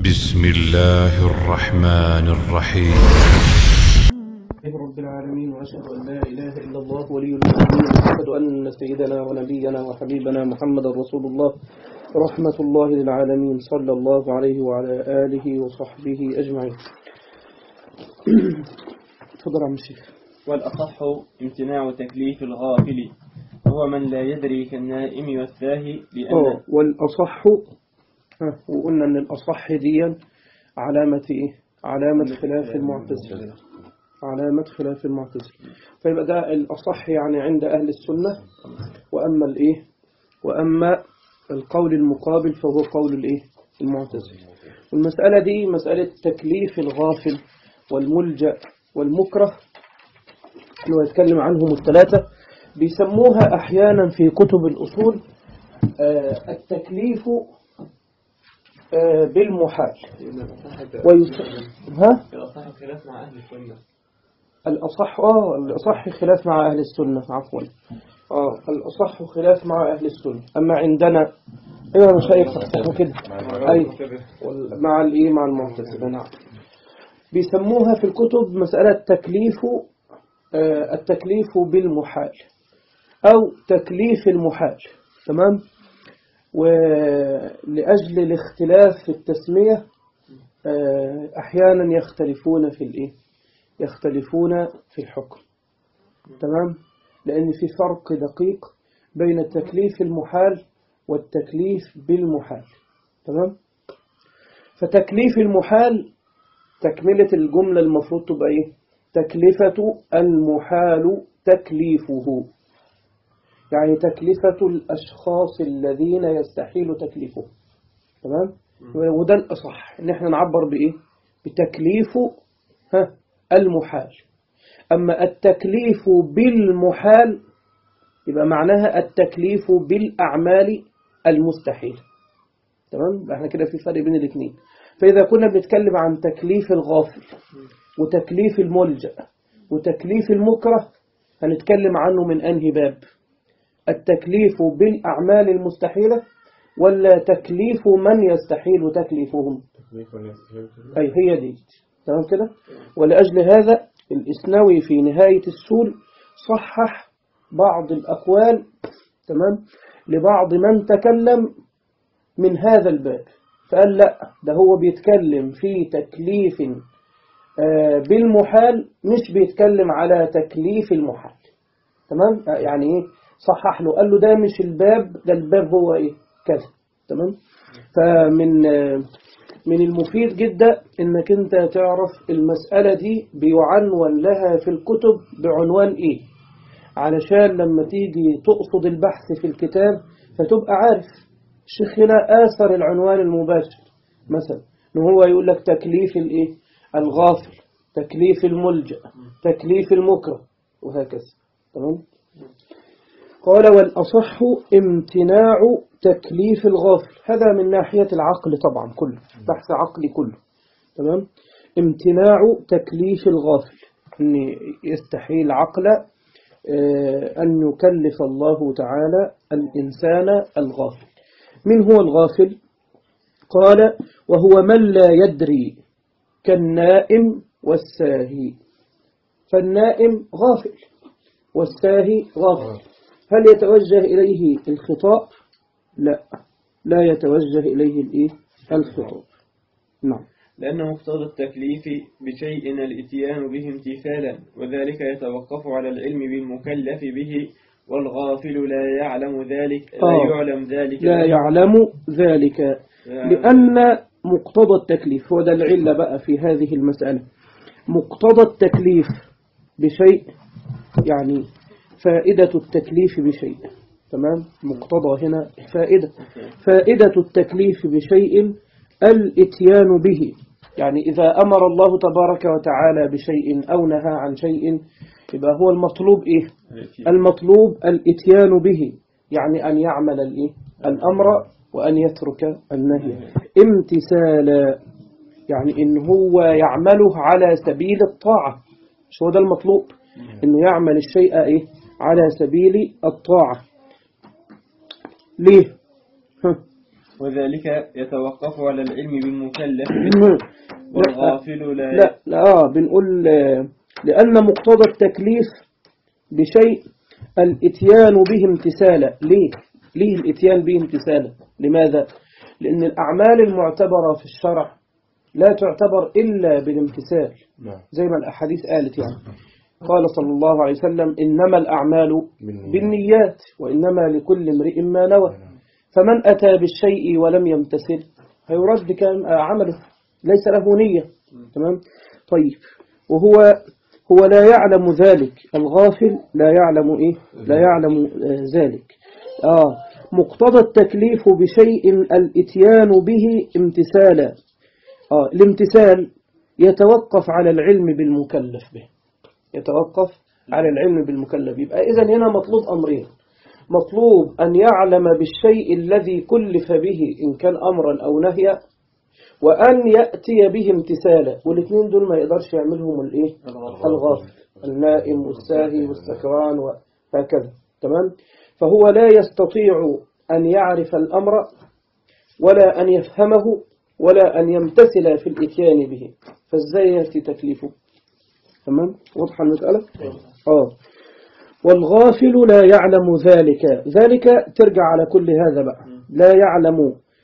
بسم الله الرحمن الرحيم رب العالمين وأشهد أن لا إله إلا الله ولي المؤمنين وأشهد أن سيدنا ونبينا وحبيبنا محمد رسول الله رحمة الله للعالمين صلى الله عليه وعلى آله وصحبه أجمعين تفضل عم الشيخ والأصح امتناع تكليف الغافل هو من لا يدري كالنائم والساهي لأن أوه. والأصح ها، وقلنا أن الأصح دي علامة إيه؟ علامة خلاف المعتزلة علامة خلاف المعتزلة فيبقى ده الأصح يعني عند أهل السنة وأما الإيه وأما القول المقابل فهو قول الإيه المعتزلة والمسألة دي مسألة تكليف الغافل والملجأ والمكره اللي هو يتكلم عنهم الثلاثة بيسموها أحيانا في كتب الأصول آه، التكليف آه، بالمحال ويس... ها؟ الأصح خلاف مع أهل السنة الأصح آه الأصح خلاف مع أهل السنة عفوا آه الأصح خلاف مع أهل السنة أما عندنا أيوة مشايخ صحصحوا كده أي وال- مع الإيه مع المعتزلة نعم بيسموها في الكتب مسألة تكليف آه التكليف بالمحال أو تكليف المحال تمام ولأجل الاختلاف في التسمية آه، أحيانا يختلفون في الإيه يختلفون في الحكم تمام لأن في فرق دقيق بين التكليف المحال والتكليف بالمحال تمام فتكليف المحال تكملة الجملة المفروض تبقى إيه تكلفة المحال تكليفه يعني تكلفة الأشخاص الذين يستحيل تكليفه تمام وده الأصح إن إحنا نعبر بإيه بتكليف ها المحال أما التكليف بالمحال يبقى معناها التكليف بالأعمال المستحيلة تمام يبقى احنا كده في فرق بين الاثنين فإذا كنا بنتكلم عن تكليف الغافل وتكليف الملجأ وتكليف المكره هنتكلم عنه من أنهي باب التكليف بالأعمال المستحيلة ولا تكليف من يستحيل تكليفهم أي هي دي تمام كده ولأجل هذا الإسنوي في نهاية السول صحح بعض الأقوال تمام لبعض من تكلم من هذا الباب فقال لا ده هو بيتكلم في تكليف آه، بالمحال مش بيتكلم على تكليف المحال تمام آه، يعني ايه صحح له قال له ده مش الباب ده الباب هو ايه كذا تمام فمن آه، من المفيد جدا انك انت تعرف المسألة دي بيعنون لها في الكتب بعنوان ايه علشان لما تيجي تقصد البحث في الكتاب فتبقى عارف الشيخ هنا آثر العنوان المباشر مثلا ان هو يقول لك تكليف الايه الغافل تكليف الملجأ تكليف المكره وهكذا تمام قال والأصح امتناع تكليف الغافل هذا من ناحية العقل طبعا كله بحث عقلي كله تمام امتناع تكليف الغافل أن يستحيل عقل آه، أن يكلف الله تعالى الإنسان الغافل من هو الغافل قال وهو من لا يدري كالنائم والساهي فالنائم غافل والساهي غافل هل يتوجه إليه الخطاب لا لا يتوجه إليه الإيه الخطاب نعم لأن مقتضى التكليف بشيء الإتيان به امتثالا وذلك يتوقف على العلم بالمكلف به والغافل لا يعلم ذلك لا آه. يعلم ذلك لا يعلم ذلك لأن مقتضى التكليف هو ده العلة بقى في هذه المسألة مقتضى التكليف بشيء يعني فائدة التكليف بشيء تمام مقتضى هنا فائدة فائدة التكليف بشيء الاتيان به يعني إذا أمر الله تبارك وتعالى بشيء أو نهى عن شيء يبقى هو المطلوب إيه المطلوب الاتيان به يعني أن يعمل الإيه الأمر وأن يترك النهي امتثالا يعني إن هو يعمله على سبيل الطاعة مش هو ده المطلوب إنه يعمل الشيء إيه على سبيل الطاعة ليه ها. وذلك يتوقف على العلم بالمكلف والغافل لا لا لا آه بنقول آه، لأن مقتضى التكليف بشيء الاتيان به امتثالا ليه؟ ليه الاتيان به امتثالا؟ لماذا؟ لأن الأعمال المعتبرة في الشرع لا تعتبر إلا بالامتثال نعم زي ما الأحاديث قالت يعني قال صلى الله عليه وسلم إنما الأعمال بالنيات. بالنيات وإنما لكل امرئ ما نوى فمن أتى بالشيء ولم يمتثل هيرد كان عمله ليس له نية تمام طيب وهو هو لا يعلم ذلك الغافل لا يعلم إيه لا يعلم آه، ذلك آه مقتضى التكليف بشيء الاتيان به امتثالا آه الامتثال يتوقف على العلم بالمكلف به يتوقف على العلم بالمكلف يبقى إذا هنا مطلوب أمرين مطلوب أن يعلم بالشيء الذي كلف به إن كان أمرا أو نهيا وأن يأتي به امتثالا والاثنين دول ما يقدرش يعملهم الإيه الغافل النائم والساهي والسكران وهكذا تمام فهو لا يستطيع أن يعرف الأمر ولا أن يفهمه ولا أن يمتثل في الإتيان به فازاي يأتي تكليفه تمام واضحة المسألة آه والغافل لا يعلم ذلك ذلك ترجع على كل هذا بقى لا يعلم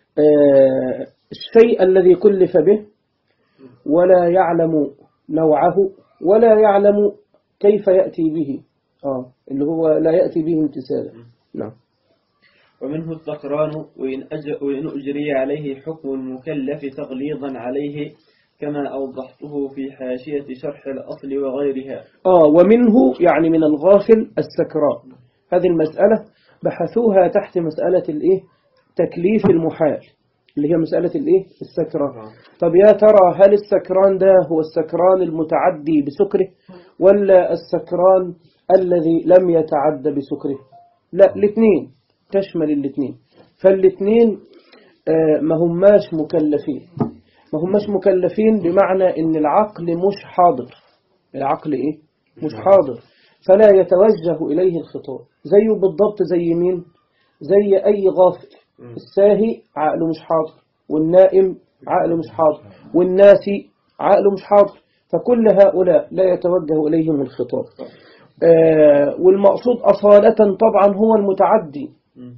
آه، الشيء الذي كلف به ولا يعلم نوعه ولا يعلم كيف يأتي به آه اللي هو لا يأتي به امتثالا نعم ومنه السكران وإن, أج... وإن أجري عليه حكم المكلف تغليظا عليه كما أوضحته في حاشية شرح الأصل وغيرها آه ومنه يعني من الغافل السكران هذه المسألة بحثوها تحت مسألة الإيه تكليف المحال اللي هي مسألة الإيه السكران طب يا ترى هل السكران ده هو السكران المتعدي بسكره ولا السكران الذي لم يتعد بسكره لا الاثنين تشمل الاثنين فالاثنين آه، ما هماش مكلفين ما هماش مكلفين بمعنى ان العقل مش حاضر العقل ايه مش حاضر فلا يتوجه اليه الخطاب زيه بالضبط زي مين زي اي غافل الساهي عقله مش حاضر والنائم عقله مش حاضر والناسي عقله مش حاضر فكل هؤلاء لا يتوجه إليهم الخطاب آه، والمقصود أصالة طبعا هو المتعدي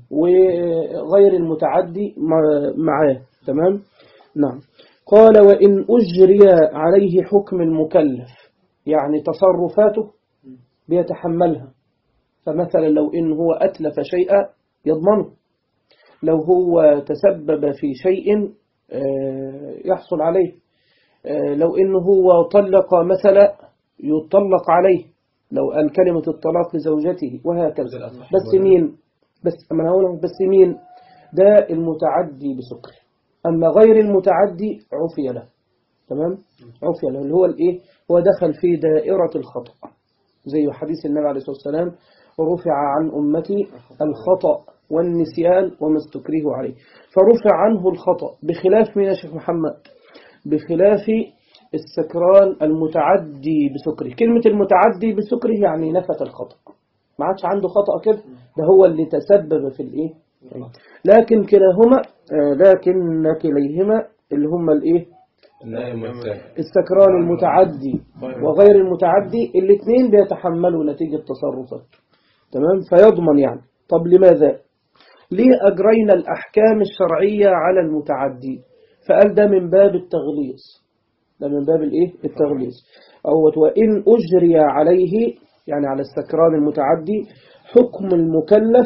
وغير المتعدي مع- معاه تمام نعم قال وإن أجري عليه حكم المكلف يعني تصرفاته بيتحملها فمثلا لو إن هو أتلف شيئا يضمنه لو هو تسبب في شيء آه، يحصل عليه آه، لو إنه هو طلق مثلا يطلق عليه لو قال كلمة الطلاق لزوجته وهكذا بس مين بس أما هقول لك بس مين ده المتعدي بسكر أما غير المتعدي عفي له تمام عفي له اللي هو الإيه هو دخل في دائرة الخطأ زي حديث النبي عليه الصلاة والسلام رفع عن أمتي الخطأ والنسيان وما استكرهوا عليه فرفع عنه الخطأ بخلاف من يا شيخ محمد بخلاف السكران المتعدي بسكره كلمة المتعدي بسكره يعني نفت الخطأ ما عادش عنده خطأ كده ده هو اللي تسبب في الايه لكن كلاهما آه، لكن كليهما اللي هما الايه النائم والساهي السكران المتعدي وغير المتعدي الاثنين بيتحملوا نتيجة تصرفات تمام فيضمن يعني طب لماذا ليه أجرينا الأحكام الشرعية على المتعدي فقال ده من باب التغليظ ده من باب الايه التغليظ أو وإن أجري عليه يعني على السكران المتعدي حكم المكلف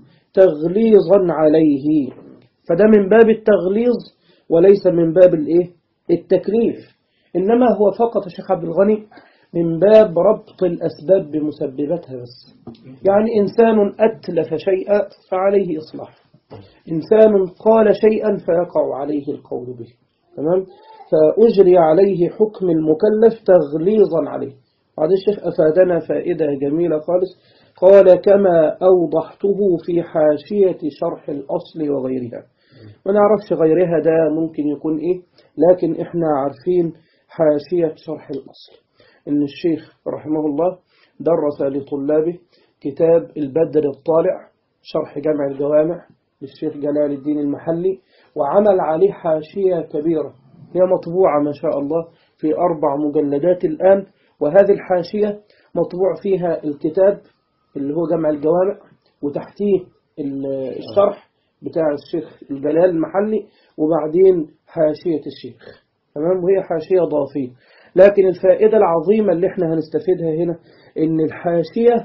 تغليظا عليه فده من باب التغليظ وليس من باب الايه التكليف إنما هو فقط يا شيخ عبد الغني من باب ربط الأسباب بمسبباتها بس يعني إنسان أتلف شيئا فعليه إصلاح إنسان قال شيئا فيقع عليه القول به تمام فأجري عليه حكم المكلف تغليظا عليه هذا الشيخ أفادنا فائدة جميلة خالص قال كما أوضحته في حاشية شرح الأصل وغيرها ما نعرفش غيرها ده ممكن يكون إيه لكن إحنا عارفين حاشية شرح الأصل إن الشيخ رحمه الله درس لطلابه كتاب البدر الطالع شرح جمع الجوامع للشيخ جلال الدين المحلي وعمل عليه حاشية كبيرة هي مطبوعة ما شاء الله في أربع مجلدات الآن وهذه الحاشية مطبوع فيها الكتاب اللي هو جمع الجوامع وتحتيه ال- الشرح بتاع الشيخ الجلال المحلي وبعدين حاشية الشيخ تمام وهي حاشية ضافية لكن الفائدة العظيمة اللي احنا هنستفيدها هنا ان الحاشية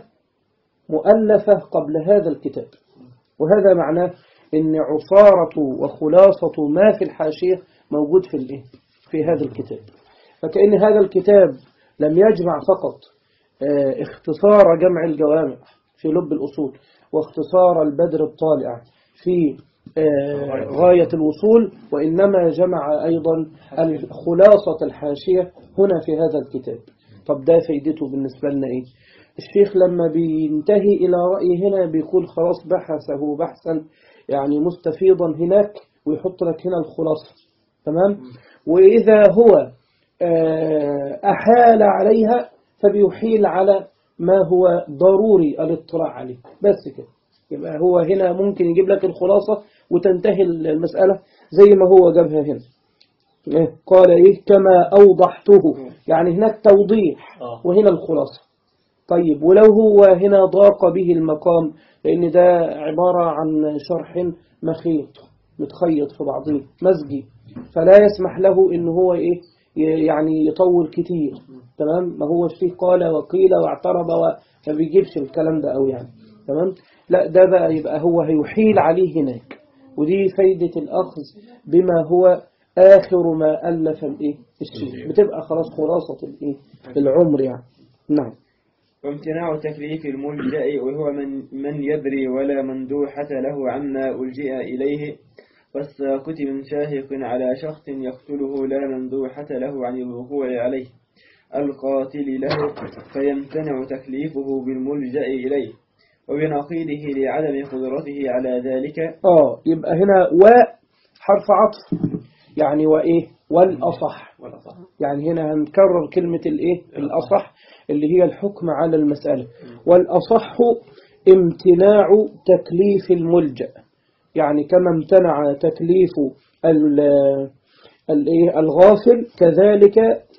مؤلفة قبل هذا الكتاب وهذا معناه ان عصارة وخلاصة ما في الحاشية موجود في الايه في هذا الكتاب فكأن هذا الكتاب لم يجمع فقط آه، اختصار جمع الجوامع في لب الأصول واختصار البدر الطالع في آه، غاية الوصول وإنما جمع أيضا خلاصة الحاشية هنا في هذا الكتاب طب ده فايدته بالنسبة لنا إيه الشيخ لما بينتهي إلى رأي هنا بيقول خلاص بحثه بحثا يعني مستفيضا هناك ويحط لك هنا الخلاصة تمام وإذا هو آه، أحال عليها فبيحيل على ما هو ضروري الاطلاع عليه بس كده يبقى هو هنا ممكن يجيب لك الخلاصة وتنتهي المسألة زي ما هو جابها هنا إيه؟ قال إيه كما أوضحته يعني هناك توضيح آه. وهنا الخلاصة طيب ولو هو هنا ضاق به المقام لأن ده عبارة عن شرح مخيط متخيط في بعضه مزجي فلا يسمح له إن هو إيه ي- يعني يطول كتير تمام ما هو فيه قال وقيل واعترض و- ما بيجيبش الكلام ده أوي يعني تمام لا ده بقى يبقى هو هيحيل عليه هناك ودي فايدة الأخذ بما هو آخر ما ألف الإيه الشيء بتبقى خلاص خلاصة الإيه العمر يعني نعم وامتناع تكليف الملجأ وهو من, من يدري ولا مندوحة له عما ألجئ إليه والساقط من شاهق على شخص يقتله لا مندوحة له عن الوقوع عليه القاتل له فيمتنع تكليفه بالملجأ إليه وبنقيضه لعدم قدرته على ذلك آه يبقى هنا و حرف عطف يعني وإيه والأصح يعني هنا هنكرر كلمة الإيه الأصح اللي هي الحكم على المسألة والأصح امتناع تكليف الملجأ يعني كما امتنع تكليف ال- الإيه الغافل كذلك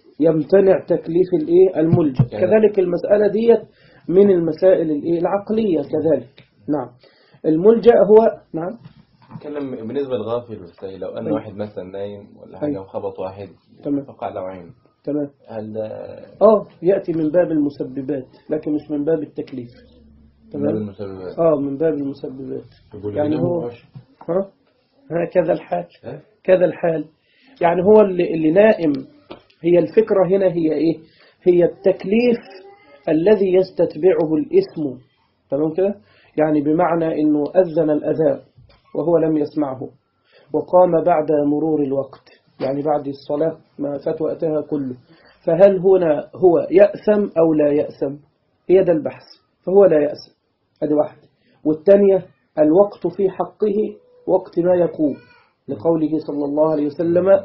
يمتنع تكليف الإيه الملجأ كذلك المسألة ديت من المسائل الإيه العقلية كذلك نعم الملجأ هو نعم اتكلم بالنسبة للغافل والسائل لو أن أيوة. واحد مثلا نايم ولا حاجة أيوة. وخبط واحد تمام. فقع له عين تمام هل ده اه يأتي من باب المسببات لكن مش من باب التكليف من باب تمام المسببات اه من باب المسببات يعني هو ها هكذا الحال ها؟ كذا الحال يعني هو اللي, اللي نائم هي الفكرة هنا هي ايه هي التكليف الذي يستتبعه الاسم تمام كده يعني بمعنى انه أذن الأذان وهو لم يسمعه وقام بعد مرور الوقت يعني بعد الصلاة ما فات وقتها كله فهل هنا هو يأثم أو لا يأثم هي ده البحث فهو لا يأثم هذه واحدة والثانية الوقت في حقه وقت ما يقوم لقوله صلى الله عليه وسلم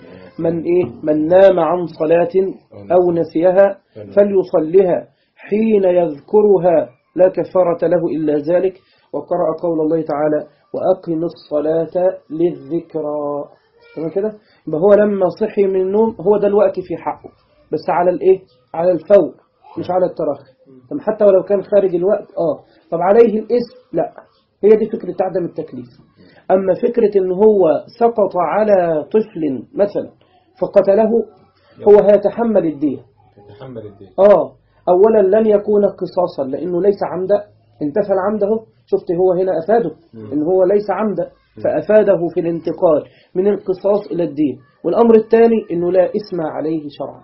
من إيه من نام عن صلاة أو نسيها فليصلها حين يذكرها لا كفارة له إلا ذلك وقرأ قول الله تعالى وأقم الصلاة للذكرى تمام كده يبقى هو لما صحي من النوم هو ده الوقت في حقه بس على الايه على الفور مش على التراخي طب حتى ولو كان خارج الوقت اه طب عليه الاسم لا هي دي فكرة عدم التكليف أما فكرة إن هو سقط على طفل مثلا فقتله هو هيتحمل الدية تتحمل الدين آه أولا لن يكون قصاصا لأنه ليس عمدا انتفى العمد اهو شفت هو هنا أفاده إن هو ليس عمدا فأفاده في الانتقال من القصاص إلى الدين والأمر الثاني إنه لا اسم عليه شرعا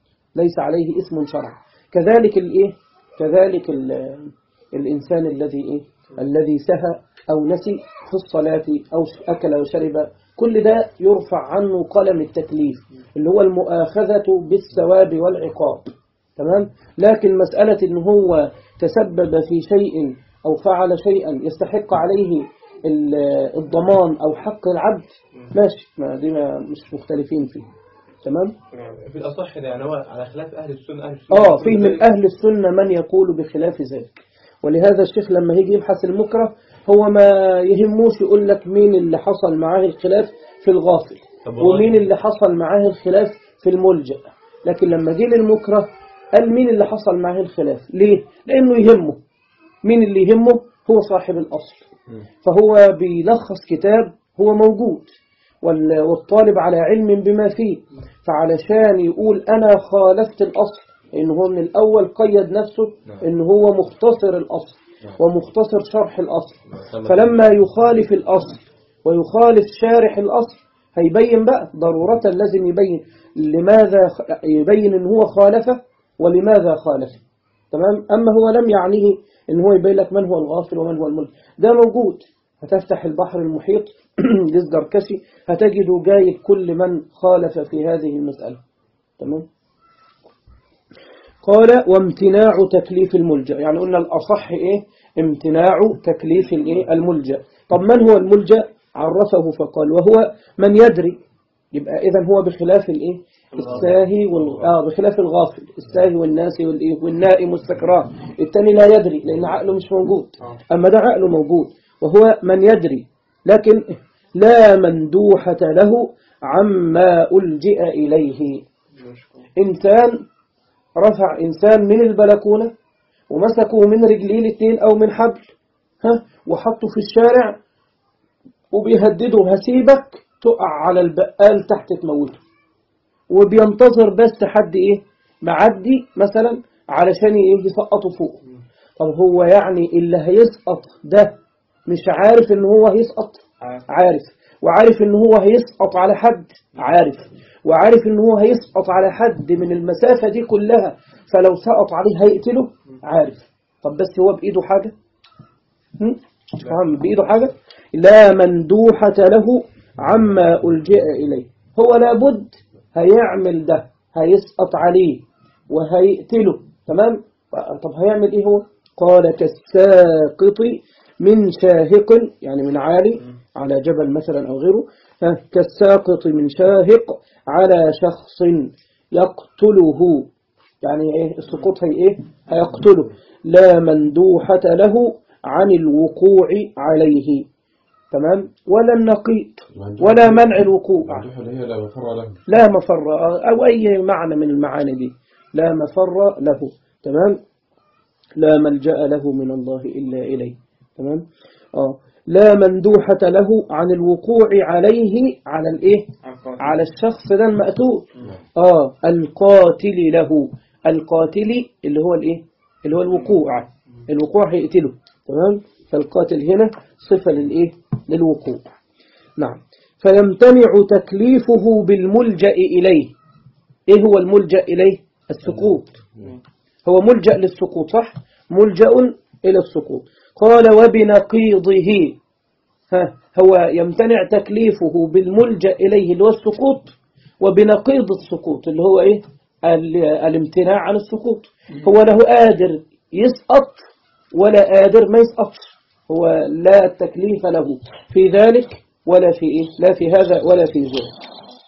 ليس عليه اسم شرعا كذلك الإيه كذلك ال- الإنسان الذي إيه الذي سهى أو نسي في الصلاة أو أكل وشرب كل ده يرفع عنه قلم التكليف اللي هو المؤاخذة بالثواب والعقاب تمام لكن مسألة إن هو تسبب في شيء أو فعل شيئا يستحق عليه ال- الضمان أو حق العبد ماشي ما دي ما مش مختلفين فيه تمام في الأصح ده يعني هو على خلاف أهل السنة أهل السنة آه في من أهل السنة من يقول بخلاف ذلك ولهذا الشيخ لما يجي يبحث المكره هو ما يهموش يقول لك مين اللي حصل معاه الخلاف في الغافل طب والله- ومين اللي حصل معاه الخلاف في الملجأ لكن لما جه للمكره قال مين اللي حصل معاه الخلاف ليه؟ لأنه يهمه مين اللي يهمه هو صاحب الأصل فهو بيلخص كتاب هو موجود وال- والطالب على علم بما فيه فعلشان يقول أنا خالفت الأصل إن هو من الأول قيد نفسه إن هو مختصر الأصل ومختصر شرح الأصل فلما يخالف الأصل ويخالف شارح الأصل هيبين بقى ضرورة لازم يبين لماذا خ- يبين إن هو خالفه ولماذا خالفه تمام أما هو لم يعنيه إن هو يبين لك من هو الغافل ومن هو الملك ده موجود هتفتح البحر المحيط للزركشي هتجده جايب كل من خالف في هذه المسألة تمام قال وامتناع تكليف الملجأ يعني قلنا الأصح إيه امتناع تكليف الإيه الملجأ طب من هو الملجأ عرفه فقال وهو من يدري يبقى إذا هو بخلاف الإيه الساهي وال... آه بخلاف الغافل الساهي والناسي والإيه والنائم والسكران التاني لا يدري لأن عقله مش موجود أما ده عقله موجود وهو من يدري لكن لا مندوحة له عما ألجئ إليه إنسان رفع إنسان من البلكونة ومسكه من رجليه الاثنين أو من حبل ها وحطه في الشارع وبيهدده هسيبك تقع على البقال تحت تموته وبينتظر بس حد إيه معدي مثلا علشان إيه يسقطه فوق طب هو يعني اللي هيسقط ده مش عارف إن هو هيسقط عارف. عارف وعارف إن هو هيسقط على حد عارف وعارف إن هو هيسقط على حد من المسافة دي كلها فلو سقط عليه هيقتله عارف طب بس هو بإيده حاجة هم؟ فهم بإيده حاجة لا مندوحة له عما ألجئ إليه هو لابد هيعمل ده هيسقط عليه وهيقتله تمام طب هيعمل إيه هو قال كالساقط من شاهق يعني من عالي على جبل مثلا أو غيره ها، كالساقط من شاهق على شخص يقتله يعني ايه السقوط هي ايه هيقتله لا مندوحة له عن الوقوع عليه تمام ولا النقيض ولا منع الوقوع معدوحة اللي هي لا مفر له لا مفر أو أي معنى من المعاني دي لا مفر له تمام لا ملجأ له من الله إلا إليه تمام آه لا مندوحة له عن الوقوع عليه على الإيه القاتل. على الشخص ده المقتول آه القاتل له القاتل اللي هو الإيه اللي هو الوقوع الوقوع هيقتله تمام فالقاتل هنا صفة للإيه للوقوع نعم فيمتنع تكليفه بالملجأ إليه إيه هو الملجأ إليه السقوط هو ملجأ للسقوط صح ملجأ إلى السقوط قال وبنقيضه ها هو يمتنع تكليفه بالملجأ إليه اللي هو السقوط وبنقيض السقوط اللي هو إيه ال- الامتناع عن السقوط هو له قادر يسقط ولا قادر ما يسقطش هو لا تكليف له في ذلك ولا في إيه لا في هذا ولا في ذلك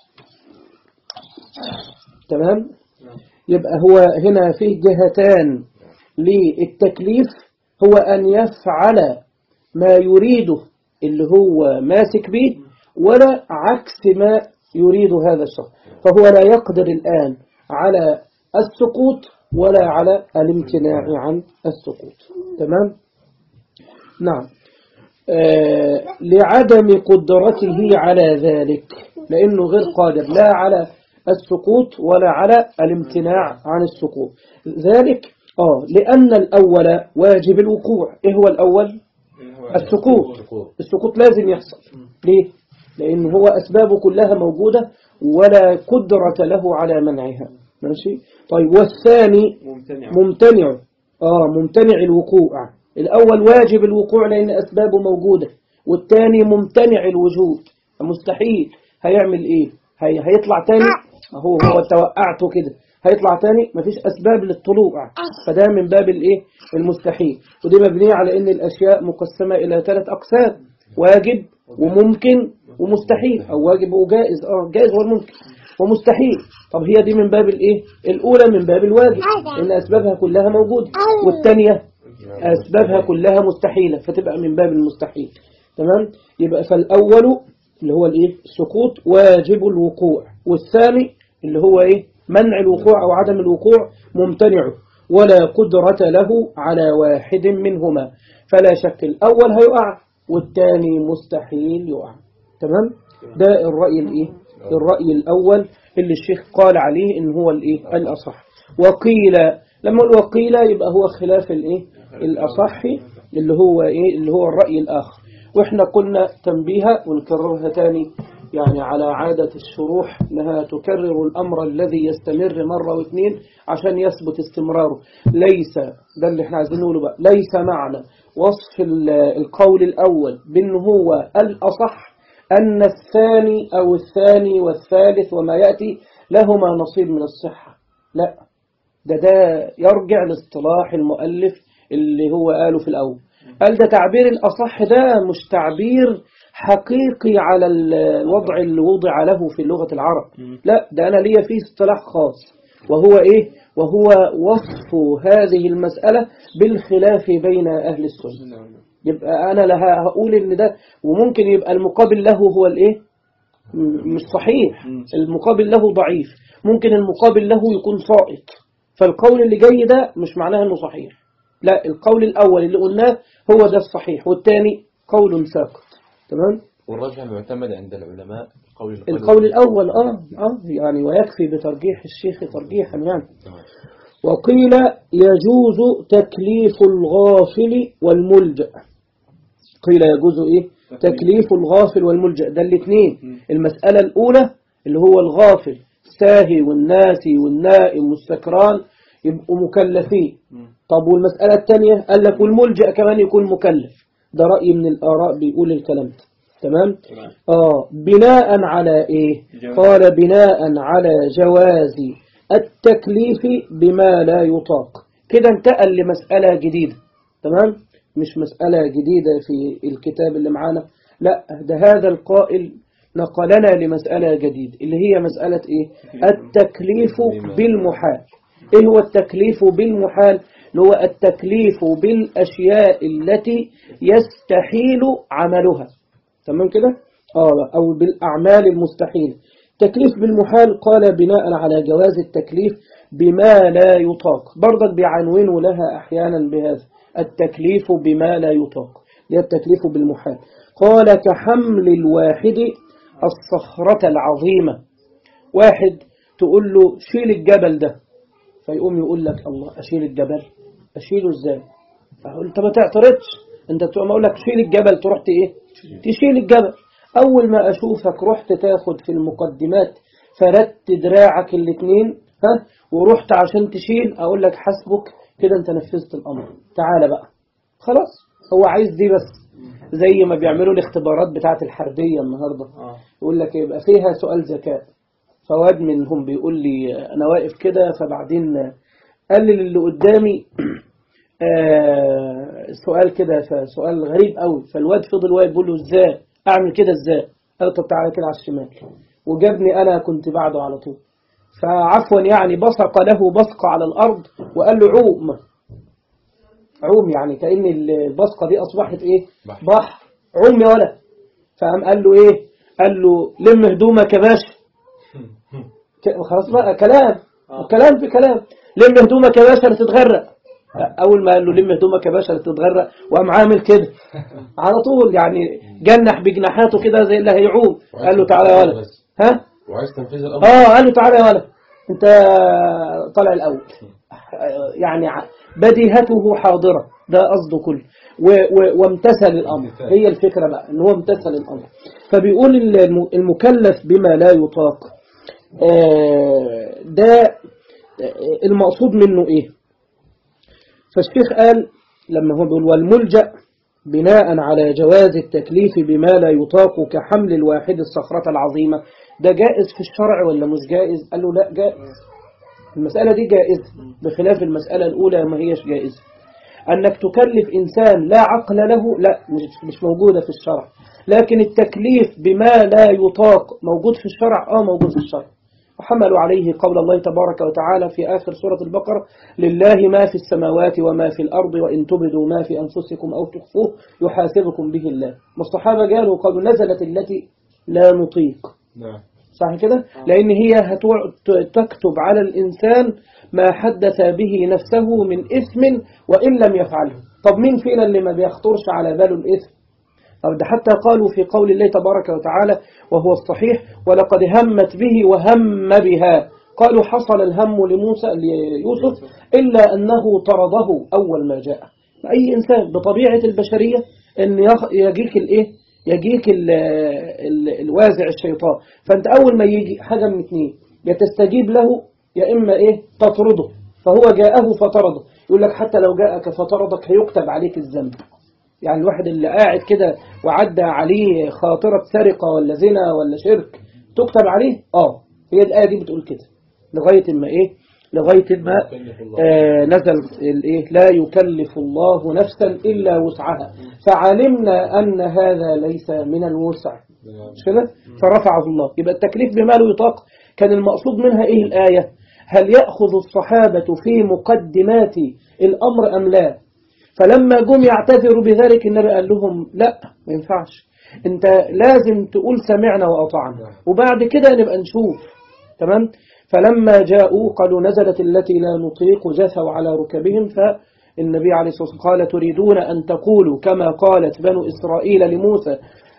تمام يبقى هو هنا فيه جهتان للتكليف هو أن يفعل ما يريده اللي هو ماسك به ولا عكس ما يريد هذا الشخص فهو لا يقدر الآن على السقوط ولا على الامتناع عن السقوط تمام نعم آه لعدم قدرته على ذلك لأنه غير قادر لا على السقوط ولا على الامتناع عن السقوط ذلك آه لأن الأول واجب الوقوع إيه هو الأول السقوط السقوط لازم يحصل ليه لأن هو أسبابه كلها موجودة ولا قدرة له على منعها ماشي طيب والثاني ممتنع ممتنع آه ممتنع الوقوع الأول واجب الوقوع لأن أسبابه موجودة والثاني ممتنع الوجود مستحيل هيعمل إيه هي هيطلع تاني هو هو توقعته كده هيطلع تاني مفيش أسباب للطلوع فده من باب الإيه المستحيل ودي مبنية على إن الأشياء مقسمة إلى ثلاث أقسام واجب وممكن ومستحيل أو واجب وجائز آه جائز هو الممكن ومستحيل طب هي دي من باب الإيه الأولى من باب الواجب إن أسبابها كلها موجودة والثانية أسبابها كلها مستحيلة فتبقى من باب المستحيل تمام يبقى فالأول اللي هو الإيه السقوط واجب الوقوع والثاني اللي هو إيه منع الوقوع أو عدم الوقوع ممتنع ولا قدرة له على واحد منهما فلا شك الأول هيقع والثاني مستحيل يقع تمام ده الرأي الإيه الرأي الأول اللي الشيخ قال عليه إن هو الإيه الأصح وقيل لما نقول وقيل يبقى هو خلاف الإيه الأصح اللي هو إيه اللي هو الرأي الآخر وإحنا قلنا تنبيها ونكررها تاني يعني على عادة الشروح أنها تكرر الأمر الذي يستمر مرة واثنين عشان يثبت استمراره ليس ده اللي احنا عايزين نقوله بقى ليس معنى وصف ال- القول الأول بأنه هو الأصح أن الثاني أو الثاني والثالث وما يأتي لهما نصيب من الصحة لا ده ده يرجع لاصطلاح المؤلف اللي هو قاله في الأول قال ده تعبير الأصح ده مش تعبير حقيقي على ال- الوضع اللي وضع له في لغة العرب لا ده أنا ليا فيه اصطلاح خاص وهو إيه وهو وصف هذه المسألة بالخلاف بين أهل السنة يبقى أنا لها هقول إن ده وممكن يبقى المقابل له هو الإيه م- مش صحيح المقابل له ضعيف ممكن المقابل له يكون سائط فالقول اللي جاي ده مش معناه انه صحيح لا القول الاول اللي قلناه هو ده الصحيح والثاني قول ساقط تمام والرجح المعتمد عند العلماء القول القول الاول اه اه يعني ويكفي بترجيح الشيخ ترجيحا يعني تمام. وقيل يجوز تكليف الغافل والملجأ قيل يجوز ايه تكليف الغافل والملجأ ده الاثنين المسألة الأولى اللي هو الغافل الساهي والناسي والنائم والسكران يبقوا مكلفين طب والمسألة الثانية قال لك والملجأ كمان يكون مكلف ده رأي من الآراء بيقول الكلام ده تمام آه بناء على إيه جواز. قال بناء على جواز التكليف بما لا يطاق كده انتقل لمسألة جديدة تمام مش مسألة جديدة في الكتاب اللي معانا لا ده هذا القائل نقلنا لمسألة جديدة اللي هي مسألة ايه التكليف بالمحال ايه هو التكليف بالمحال اللي هو التكليف بالأشياء التي يستحيل عملها تمام كده اه او بالاعمال المستحيله تكليف بالمحال قال بناء على جواز التكليف بما لا يطاق برضك بيعنونوا لها احيانا بهذا التكليف بما لا يطاق اللي هي التكليف بالمحال قال كحمل الواحد الصخرة العظيمة واحد تقول له شيل الجبل ده فيقوم يقول لك الله أشيل الجبل أشيله إزاي أقول أنت ما تعترضش أنت تقوم أقول لك شيل الجبل تروح ت- إيه تشيل الجبل أول ما أشوفك رحت تاخد في المقدمات فردت دراعك الاتنين ها ورحت عشان تشيل أقول لك حسبك كده أنت نفذت الأمر تعالى بقى خلاص هو عايز دي بس زي ما بيعملوا الاختبارات بتاعة الحربية النهاردة اه يقول لك يبقى فيها سؤال ذكاء فواد منهم بيقول لي انا واقف كده فبعدين قال لي اللي قدامي آه، سؤال كده سؤال غريب قوي فالواد فضل واقف بيقول له ازاي اعمل كده ازاي قال له طب تعالى كده على الشمال وجابني انا كنت بعده على طول فعفوا يعني بصق له بصق على الارض وقال له عوم عوم يعني كأن البصقة دي أصبحت إيه بحر. بحر عوم يا ولد فقام قال له إيه قال له لم هدومك يا باشا ك- خلاص بقى كلام كلام في كلام لم هدومك يا باشا لتتغرق أول ما قال له لم هدومك يا باشا لتتغرق وقام عامل كده على طول يعني جنح بجناحاته كده زي اللي هيعوم قال له تعالى يا ولد بس. ها وعايز تنفيذ الامر اه قال له تعالى يا ولد انت طالع الاول يعني ع- بديهته حاضرة ده قصده كله و- و- وامتثل الامر هي الفكرة بقى ان هو امتثل الامر فبيقول الم- المكلف بما لا يطاق آه، ده آه، المقصود منه ايه فالشيخ قال لما هو بيقول والملجأ بناء على جواز التكليف بما لا يطاق كحمل الواحد الصخرة العظيمة ده جائز في الشرع ولا مش جائز قال له لا جائز المسألة دي جائزة بخلاف المسألة الأولى ما هيش جائزة أنك تكلف إنسان لا عقل له لا مش, مش موجودة في الشرع لكن التكليف بما لا يطاق موجود في الشرع آه موجود في الشرع وحملوا عليه قول الله تبارك وتعالى في آخر سورة البقرة لله ما في السماوات وما في الأرض وإن تبدوا ما في أنفسكم أو تخفوه يحاسبكم به الله والصحابة قالوا قالوا نزلت التي لا نطيق نعم صح كده لأن هي هتقعد تكتب على الإنسان ما حدث به نفسه من إثم وإن لم يفعله طب مين فينا اللي ما بيخطرش على باله الإثم طب ده حتى قالوا في قول الله تبارك وتعالى وهو الصحيح ولقد همت به وهم بها قالوا حصل الهم لموسى ليوسف إلا أنه طرده أول ما جاء أي إنسان بطبيعة البشرية أن يخ- يجيك الإيه يجيك ال ال الوازع الشيطان فأنت أول ما يجي حاجة من اثنين يا تستجيب له يا إما إيه تطرده فهو جاءه فطرده يقول لك حتى لو جاءك فطردك هيكتب عليك الذنب يعني الواحد اللي قاعد كده وعدى عليه خاطرة سرقة ولا زنا ولا شرك تكتب عليه اه هي الآية دي بتقول كده لغاية ما ايه لغاية ما يكلف الله. آه نزل الايه لا يكلف الله نفسا إلا وسعها فعلمنا أن هذا ليس من الوسع مش كده فرفعه الله يبقى التكليف بما لا يطاق كان المقصود منها ايه الآية هل يأخذ الصحابة في مقدمات الأمر أم لا فلما جم يعتذروا بذلك النبي قال لهم لا ما ينفعش انت لازم تقول سمعنا وأطعنا وبعد كده نبقى نشوف تمام فلما جاءوا قالوا نزلت التي لا نطيق جثوا على ركبهم فالنبي عليه الصلاة والسلام قال تريدون أن تقولوا كما قالت بنو إسرائيل لموسى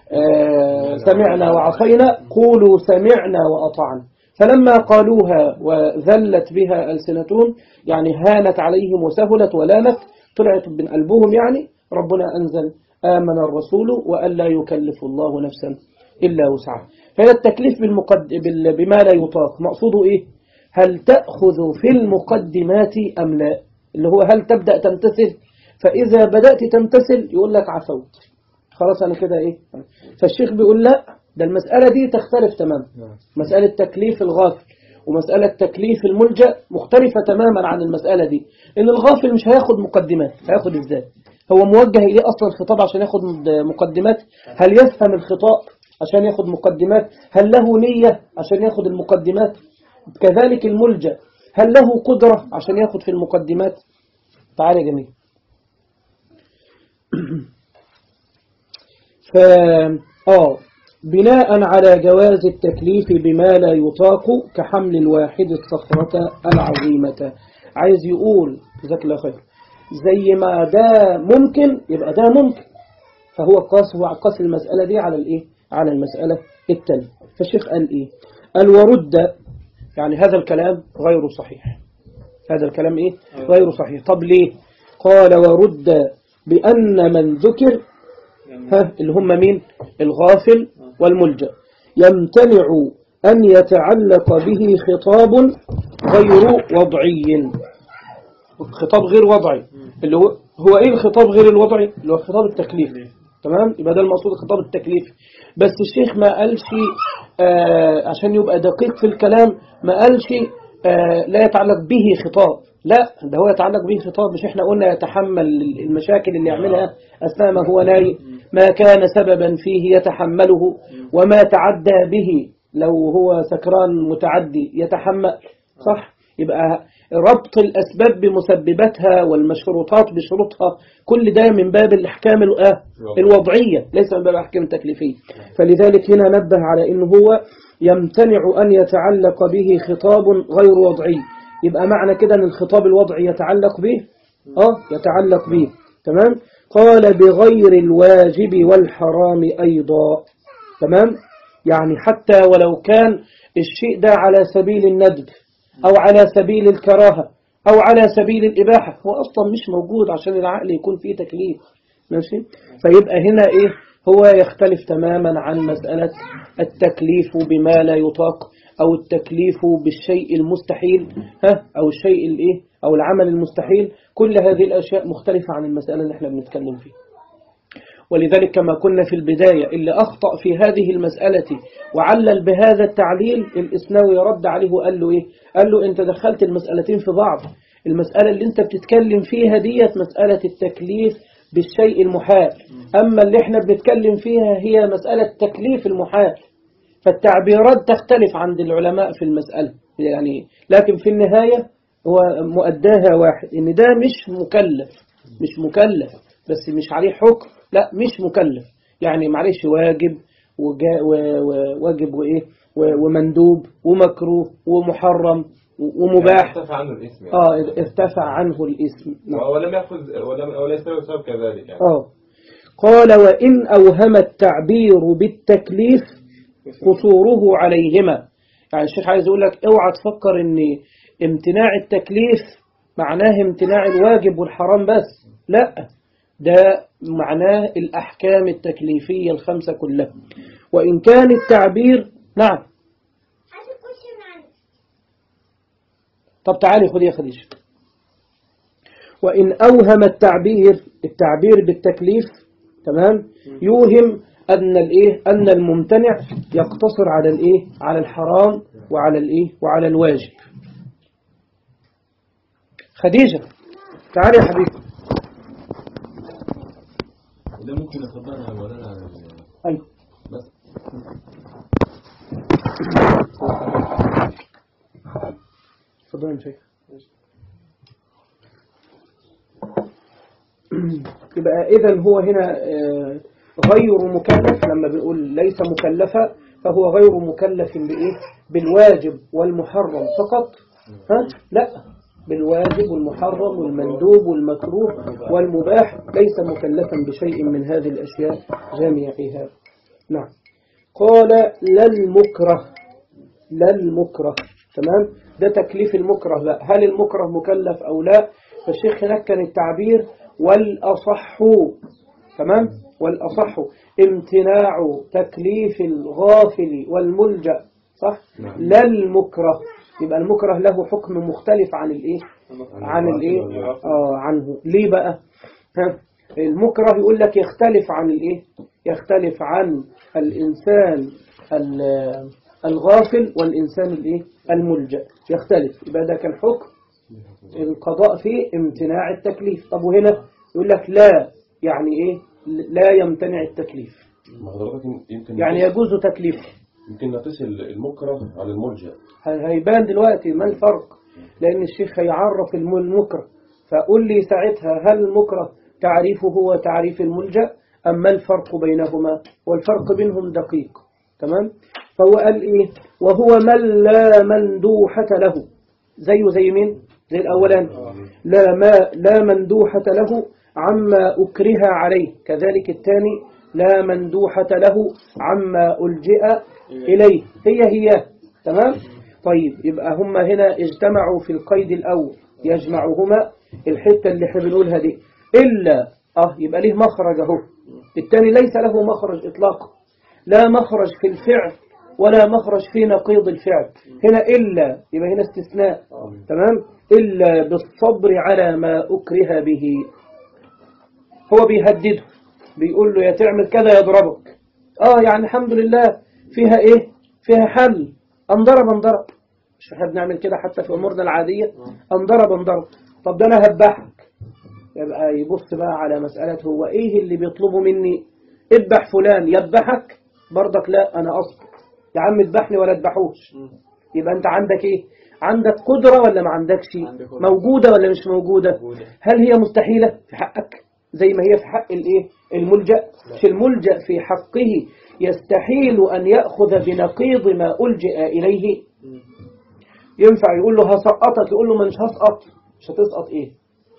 آه، سمعنا وعصينا قولوا سمعنا وأطعنا فلما قالوها وذلت بها ألسنتهم يعني هانت عليهم وسهلت ولانت طلعت من قلبهم يعني ربنا أنزل آمن الرسول وأن لا يكلف الله نفسا إلا وسعها فهذا التكليف بالمقد... بال... بما لا يطاق مقصوده إيه هل تأخذ في المقدمات أم لا اللي هو هل تبدأ تمتثل فإذا بدأت تمتثل يقول لك عفوت خلاص أنا كده إيه فالشيخ بيقول لا ده المسألة دي تختلف تماما مسألة تكليف الغافل ومسألة تكليف الملجأ مختلفة تماما عن المسألة دي إن الغافل مش هياخد مقدمات هياخد إزاي هو موجه إليه أصلا الخطاب عشان ياخد مقدمات هل يفهم الخطاب عشان ياخد مقدمات هل له نية عشان ياخد المقدمات كذلك الملجأ هل له قدرة عشان ياخد في المقدمات تعالى يا جميل ف آه بناء على جواز التكليف بما لا يطاق كحمل الواحد الصخرة العظيمة عايز يقول جزاك الله خير زي ما ده ممكن يبقى ده ممكن فهو قاس هو قاس المسألة دي على الايه على المسألة التانية فالشيخ قال ايه قال ورد يعني هذا الكلام غير صحيح هذا الكلام ايه غير صحيح طب ليه قال ورد بأن من ذكر ها اللي هم مين الغافل والملجأ يمتنع أن يتعلق به خطاب غير وضعي خطاب غير وضعي اللي هو هو ايه الخطاب غير الوضعي اللي هو خطاب التكليف تمام يبقى ده المقصود خطاب التكليف بس الشيخ ما قالش آه عشان يبقى دقيق في الكلام ما قالش آه لا يتعلق به خطاب لا ده هو يتعلق به خطاب مش احنا قلنا يتحمل المشاكل اللي يعملها أثناء ما هو نايم ما كان سببا فيه يتحمله وما تعدى به لو هو سكران متعدي يتحمل صح يبقى ربط الأسباب بمسبباتها والمشروطات بشروطها كل ده من باب الأحكام الوضعية ليس من باب الأحكام التكليفية فلذلك هنا نبه على أنه هو يمتنع أن يتعلق به خطاب غير وضعي يبقى معنى كده أن الخطاب الوضعي يتعلق به آه يتعلق به تمام قال بغير الواجب والحرام أيضا تمام يعني حتى ولو كان الشيء ده على سبيل الندب أو على سبيل الكراهة أو على سبيل الإباحة هو أصلا مش موجود عشان العقل يكون فيه تكليف ماشي فيبقى هنا إيه هو يختلف تماما عن مسألة التكليف بما لا يطاق أو التكليف بالشيء المستحيل ها أو الشيء الإيه أو العمل المستحيل كل هذه الأشياء مختلفة عن المسألة اللي احنا بنتكلم فيها ولذلك كما كنا في البداية اللي أخطأ في هذه المسألة وعلل بهذا التعليل الإسناوي رد عليه وقال له إيه قال له أنت دخلت المسألتين في بعض المسألة اللي أنت بتتكلم فيها ديت مسألة التكليف بالشيء المحال أما اللي احنا بنتكلم فيها هي مسألة تكليف المحال فالتعبيرات تختلف عند العلماء في المسألة يعني لكن في النهاية هو مؤداها واحد إن ده مش مكلف مش مكلف بس مش عليه حكم لا مش مكلف يعني معلش واجب وجا- و- و- واجب وإيه و- ومندوب ومكروه ومحرم و- ومباح ارتفع عنه الاسم يعني. اه ارتفع عنه الاسم نعم. ولم يأخذ ولم ولا يستوي السبب كذلك يعني آه قال وإن أوهم التعبير بالتكليف قصوره عليهما يعني الشيخ عايز يقول لك اوعى تفكر ان امتناع التكليف معناه امتناع الواجب والحرام بس لا ده معناه الأحكام التكليفية الخمسة كلها وإن كان التعبير نعم طب تعالي خدي يا خديجة وإن أوهم التعبير التعبير بالتكليف تمام يوهم أن الإيه أن الممتنع يقتصر على الإيه على الحرام وعلى الإيه وعلى الواجب خديجة تعالي يا حبيبي وده ممكن يخبرنا يا مولانا عن ال- أيوه بس تفضل يا شيخ يبقى إذا هو هنا آه، غير مكلف لما بنقول ليس مكلفا فهو غير مكلف بإيه بالواجب والمحرم فقط ها لا بالواجب والمحرم والمندوب والمكروه والمباح ليس مكلفا بشيء من هذه الأشياء جميعها نعم قال لا المكره لا المكره تمام ده تكليف المكره لا هل المكره مكلف أو لا فالشيخ هناك كان التعبير والأصح تمام والأصح امتناع تكليف الغافل والملجأ صح لا المكره يبقى المكره له حكم مختلف عن الايه عن الايه اه عنه ليه بقى ها المكره يقول لك يختلف عن الايه يختلف عن الانسان ال- الغافل والانسان الايه الملجأ يختلف يبقى ده كان حكم القضاء فيه امتناع التكليف طب وهنا يقول لك لا يعني ايه لا يمتنع التكليف ما حضرتك يمكن يعني يجوز تكليفه يمكن نقيس المكره على الملجأ هي- هيبان دلوقتي ما الفرق لأن الشيخ هيعرف الم- المكره فقول لي ساعتها هل المكره تعريفه هو تعريف الملجأ أم ما الفرق بينهما والفرق بينهم دقيق تمام فهو قال إيه وهو من لا مندوحة له زيه زي مين زي الأولان لا ما لا مندوحة له عما أكره عليه كذلك الثاني لا مندوحة له عما ألجئ إليه هي هي تمام طيب يبقى هم هنا اجتمعوا في القيد الأول يجمعهما الحتة اللي احنا بنقولها دي إلا اه يبقى ليه مخرج اهو الثاني ليس له مخرج إطلاقا لا مخرج في الفعل ولا مخرج في نقيض الفعل هنا إلا يبقى هنا استثناء تمام إلا بالصبر على ما أكره به هو بيهدده بيقول له يا تعمل كذا يضربك اه يعني الحمد لله فيها ايه فيها حل انضرب انضرب مش احنا بنعمل كده حتى في امورنا العادية انضرب انضرب طب ده انا هذبحك يبقى يبص بقى على مسألة هو ايه اللي بيطلبه مني اذبح فلان يذبحك برضك لا انا اصبر يا عم اذبحني ولا اذبحوش يبقى انت عندك ايه عندك قدرة ولا ما عندكش عندك قدرة. موجودة ولا مش موجودة موجودة. هل هي مستحيلة في حقك زي ما هي في حق الايه الملجأ مش الملجأ في حقه يستحيل أن يأخذ بنقيض ما ألجأ إليه ينفع يقول له هسقطك يقول له ما مش هسقط مش هتسقط ايه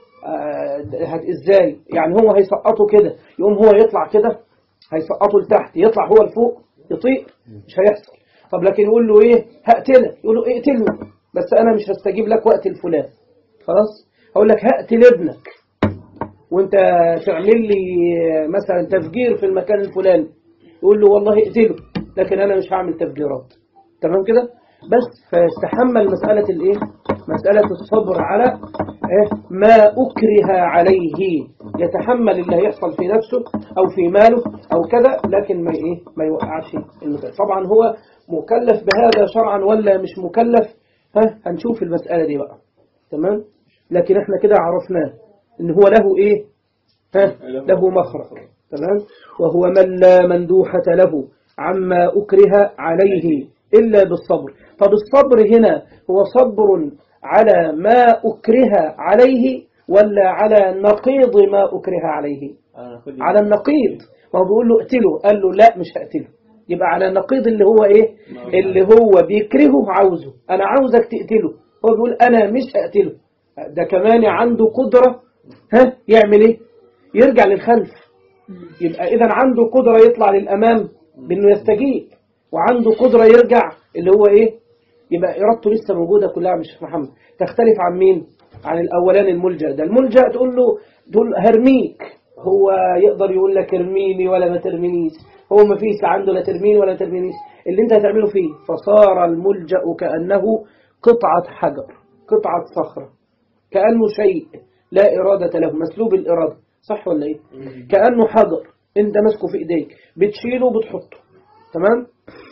آه هت ازاي يعني هو هيسقطه كده يقوم هو يطلع كده هيسقطه لتحت يطلع هو لفوق يطير مش هيحصل طب لكن يقول له ايه هقتلك يقول له اقتله بس انا مش هستجيب لك وقت الفلان خلاص هقول لك هقتل ابنك وانت تعمل لي مثلا تفجير في المكان الفلاني يقول له والله اقتله لكن انا مش هعمل تفجيرات تمام كده بس فيستحمل مسألة الايه مسألة الصبر على إيه؟ ما أكره عليه يتحمل اللي هيحصل في نفسه أو في ماله أو كذا لكن ما إيه ما يوقعش المكلف طبعا هو مكلف بهذا شرعا ولا مش مكلف ها هنشوف المسألة دي بقى تمام لكن احنا كده عرفناه ان هو له ايه ها له مخرج تمام وهو من لا مندوحة له عما أكره عليه إلا بالصبر طب الصبر هنا هو صبر على ما أكره عليه ولا على نقيض ما أكره عليه على النقيض ما هو بيقول له اقتله قال له لا مش هقتله يبقى على النقيض اللي هو ايه اللي هو بيكرهه عاوزه انا عاوزك تقتله هو بيقول انا مش هقتله ده كمان عنده قدرة ها يعمل ايه يرجع للخلف يبقى اذا عنده قدرة يطلع للامام بانه يستجيب وعنده قدرة يرجع اللي هو ايه يبقى ارادته لسه موجودة كلها مش محمد تختلف عن مين عن الاولاني الملجأ ده الملجأ تقول له تقول هرميك هو يقدر يقول لك ارميني ولا ما ترمينيش هو ما فيش عنده لا ترميني ولا ترمينيش اللي انت هتعمله فيه فصار الملجأ كأنه قطعة حجر قطعة صخرة كأنه شيء لا إرادة له مسلوب الإرادة صح ولا إيه كأنه حجر انت ماسكه في إيديك بتشيله وبتحطه تمام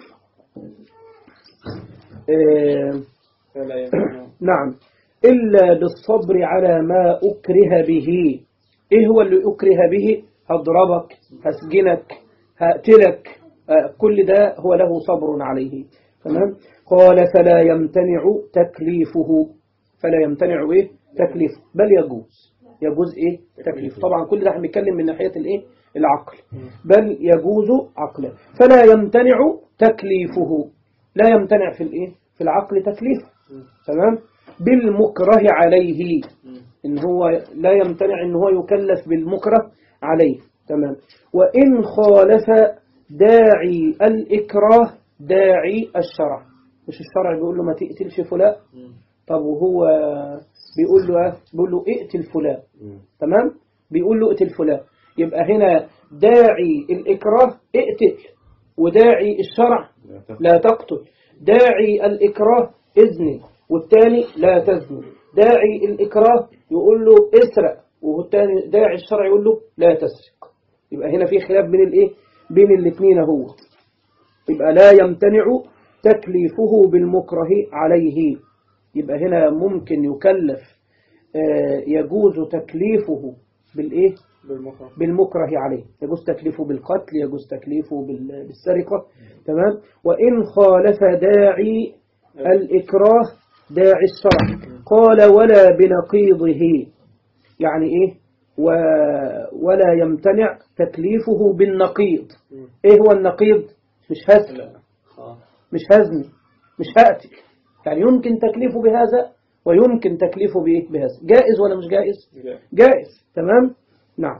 آه فلا يمنع نعم إلا بالصبر على ما أكره به إيه هو اللي أكره به هضربك هسجنك هقتلك آه، كل ده هو له صبر عليه تمام قال فلا يمتنع تكليفه فلا يمتنع إيه تكليفه بل يجوز يجوز إيه تكليفه طبعا كل ده احنا بنتكلم من ناحية الإيه العقل بل يجوز عقلا فلا يمتنع تكليفه لا يمتنع في الإيه في العقل تكليفه تمام بالمكره عليه إن هو لا يمتنع إن هو يكلف بالمكره عليه تمام وإن خالف داعي الإكراه داعي الشرع مش الشرع بيقول له ما تقتلش فلان طب وهو بيقول له إيه؟ بيقول له اقتل فلان تمام بيقول له اقتل فلان يبقى هنا داعي الإكراه اقتل وداعي الشرع لا تقتل داعي الإكراه اذني والتاني لا تزني داعي الإكراه يقول له اسرق والتاني داعي الشرع يقول له لا تسرق يبقى هنا في خلاف بين الايه بين الاثنين هو يبقى لا يمتنع تكليفه بالمكره عليه يبقى هنا ممكن يكلف آه، يجوز تكليفه بالايه بالمكره بالمكره عليه يجوز تكليفه بالقتل يجوز تكليفه بال- بالسرقة تمام وإن خالف داعي الإكراه داعي الشرع قال ولا بنقيضه يعني إيه و ولا يمتنع تكليفه بالنقيض إيه هو النقيض مش هسل مش هزني مش هقتل يعني يمكن تكليفه بهذا ويمكن تكليفه بإيه بهذا جائز ولا مش جائز جائز تمام نعم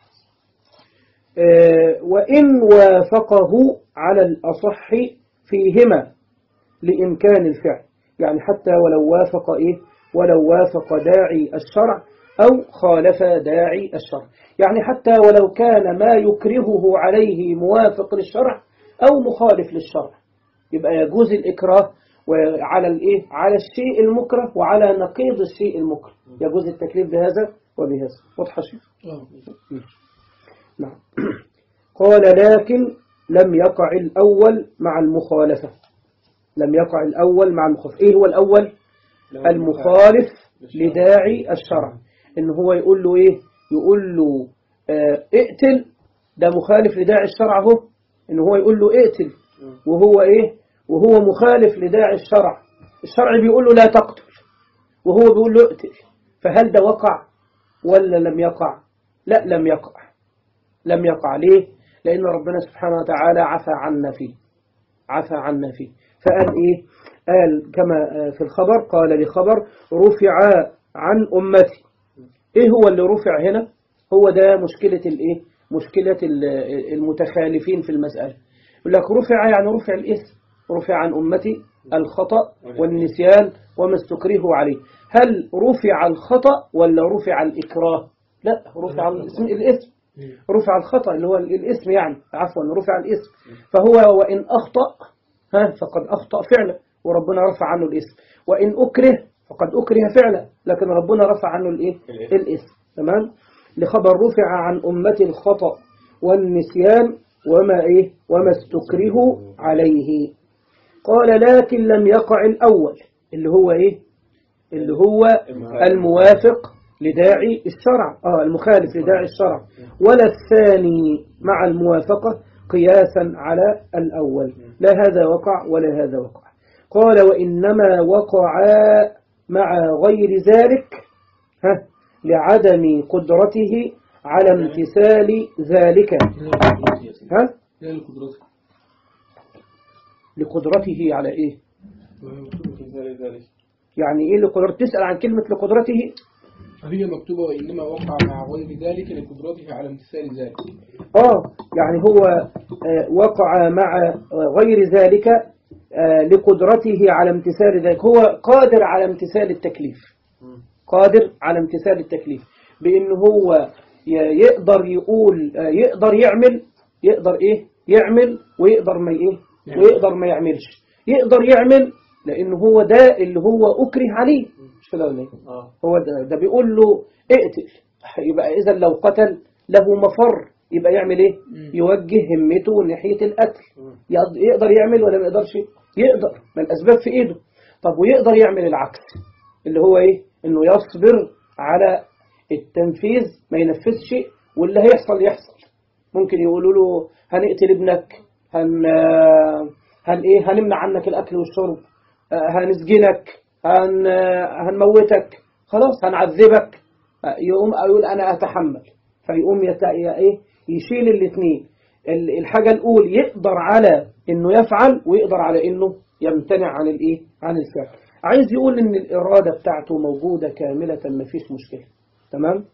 آه، وإن وافقه على الأصح فيهما لإمكان الفعل يعني حتى ولو وافق إيه ولو وافق داعي الشرع أو خالف داعي الشرع يعني حتى ولو كان ما يكرهه عليه موافق للشرع أو مخالف للشرع يبقى يجوز الإكراه وعلى الإيه على الشيء المكره وعلى نقيض الشيء المكره يجوز التكليف بهذا وبهذا واضحة شيء نعم قال لكن لم يقع الأول مع المخالفة لم يقع الأول مع المخالفة إيه هو الأول المخالف لداعي الشرع إن هو يقول له إيه يقول له آه اقتل ده مخالف لداعي الشرع هو إن هو يقول له اقتل وهو إيه وهو مخالف لداعي الشرع الشرع بيقول له لا تقتل وهو بيقول له اقتل فهل ده وقع ولا لم يقع لا لم يقع لم يقع ليه لأن ربنا سبحانه وتعالى عفى عنا فيه عفى عنا فيه فقال إيه قال كما في الخبر قال لخبر رفع عن أمتي إيه هو اللي رفع هنا هو ده مشكلة الإيه مشكلة المتخالفين في المسألة يقول لك رفع يعني رفع الإثم رفع عن أمتي الخطأ والنسيان وما استكرهوا عليه هل رفع الخطأ ولا رفع الإكراه لا رفع الاسم الاسم رفع الخطأ اللي هو الاسم يعني عفوا رفع الاسم فهو وإن أخطأ ها فقد أخطأ فعلا وربنا رفع عنه الاسم وإن أكره فقد أكره فعلا لكن ربنا رفع عنه الإيه الاسم تمام لخبر رفع عن أمتي الخطأ والنسيان وما إيه وما استكرهوا عليه قال لكن لم يقع الأول اللي هو إيه اللي هو الموافق لداعي الشرع آه المخالف لداعي الشرع ولا الثاني مع الموافقة قياسا على الأول لا هذا وقع ولا هذا وقع قال وإنما وقعا مع غير ذلك ها لعدم قدرته على امتثال ذلك ها لا لقدرته لقدرته على ايه مثال ذلك يعني ايه لقدرته تسأل عن كلمة لقدرته هي مكتوبة وإنما وقع مع غير ذلك لقدرته على امتثال ذلك اه يعني هو آه، وقع مع غير ذلك آه، لقدرته على امتثال ذلك هو قادر على امتثال التكليف قادر على امتثال التكليف بأن هو ي- يقدر يقول آه، يقدر يعمل يقدر ايه يعمل ويقدر ما ايه ويقدر ما يعملش يقدر يعمل لأنه هو ده اللي هو أكره عليه مش كده ولا ايه هو ده, ده بيقول له اقتل يبقى إذا لو قتل له مفر يبقى يعمل ايه يوجه همته ناحية القتل يقد- يقدر يعمل ولا ما يقدرش يقدر ما الأسباب في إيده طب ويقدر يعمل العكس اللي هو ايه انه يصبر على التنفيذ ما ينفذش واللي هيحصل يحصل ممكن يقولوا له هنقتل ابنك هن هن ايه هنمنع عنك الاكل والشرب آه، هنسجنك هن هنموتك خلاص هنعذبك آه، يقوم يقول انا اتحمل فيقوم يت... ي- ايه يشيل الاثنين ال- الحاجه الاولى يقدر على انه يفعل ويقدر على انه يمتنع عن الايه عن الفعل عايز يقول ان الاراده بتاعته موجوده كامله ما فيش مشكله تمام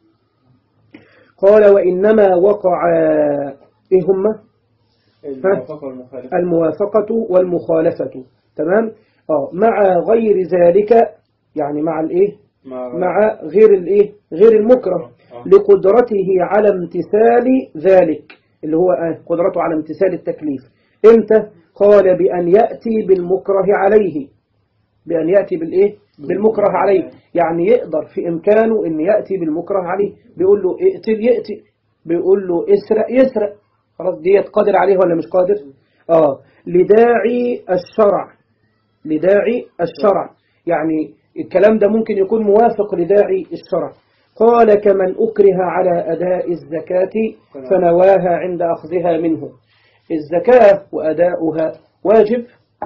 قال وانما وقع ايه هما الموافقة والمخالفة الموافقة والمخالفة تمام اه مع غير ذلك يعني مع الايه مع مع غير الايه غير المكره آه. لقدرته على امتثال ذلك اللي هو آه قدرته على امتثال التكليف امتى قال بأن يأتي بالمكره عليه بأن يأتي بالإيه بالمكره عليه يعني يقدر في إمكانه أن يأتي بالمكره عليه بيقول له اقتل يقتل بيقول له اسرق يسرق خلاص ديت قادر عليه ولا مش قادر آه لداعي الشرع لداعي الشرع يعني الكلام ده ممكن يكون موافق لداعي الشرع قال كمن أكره على أداء الزكاة فنواها عند أخذها منه الزكاة وأداؤها واجب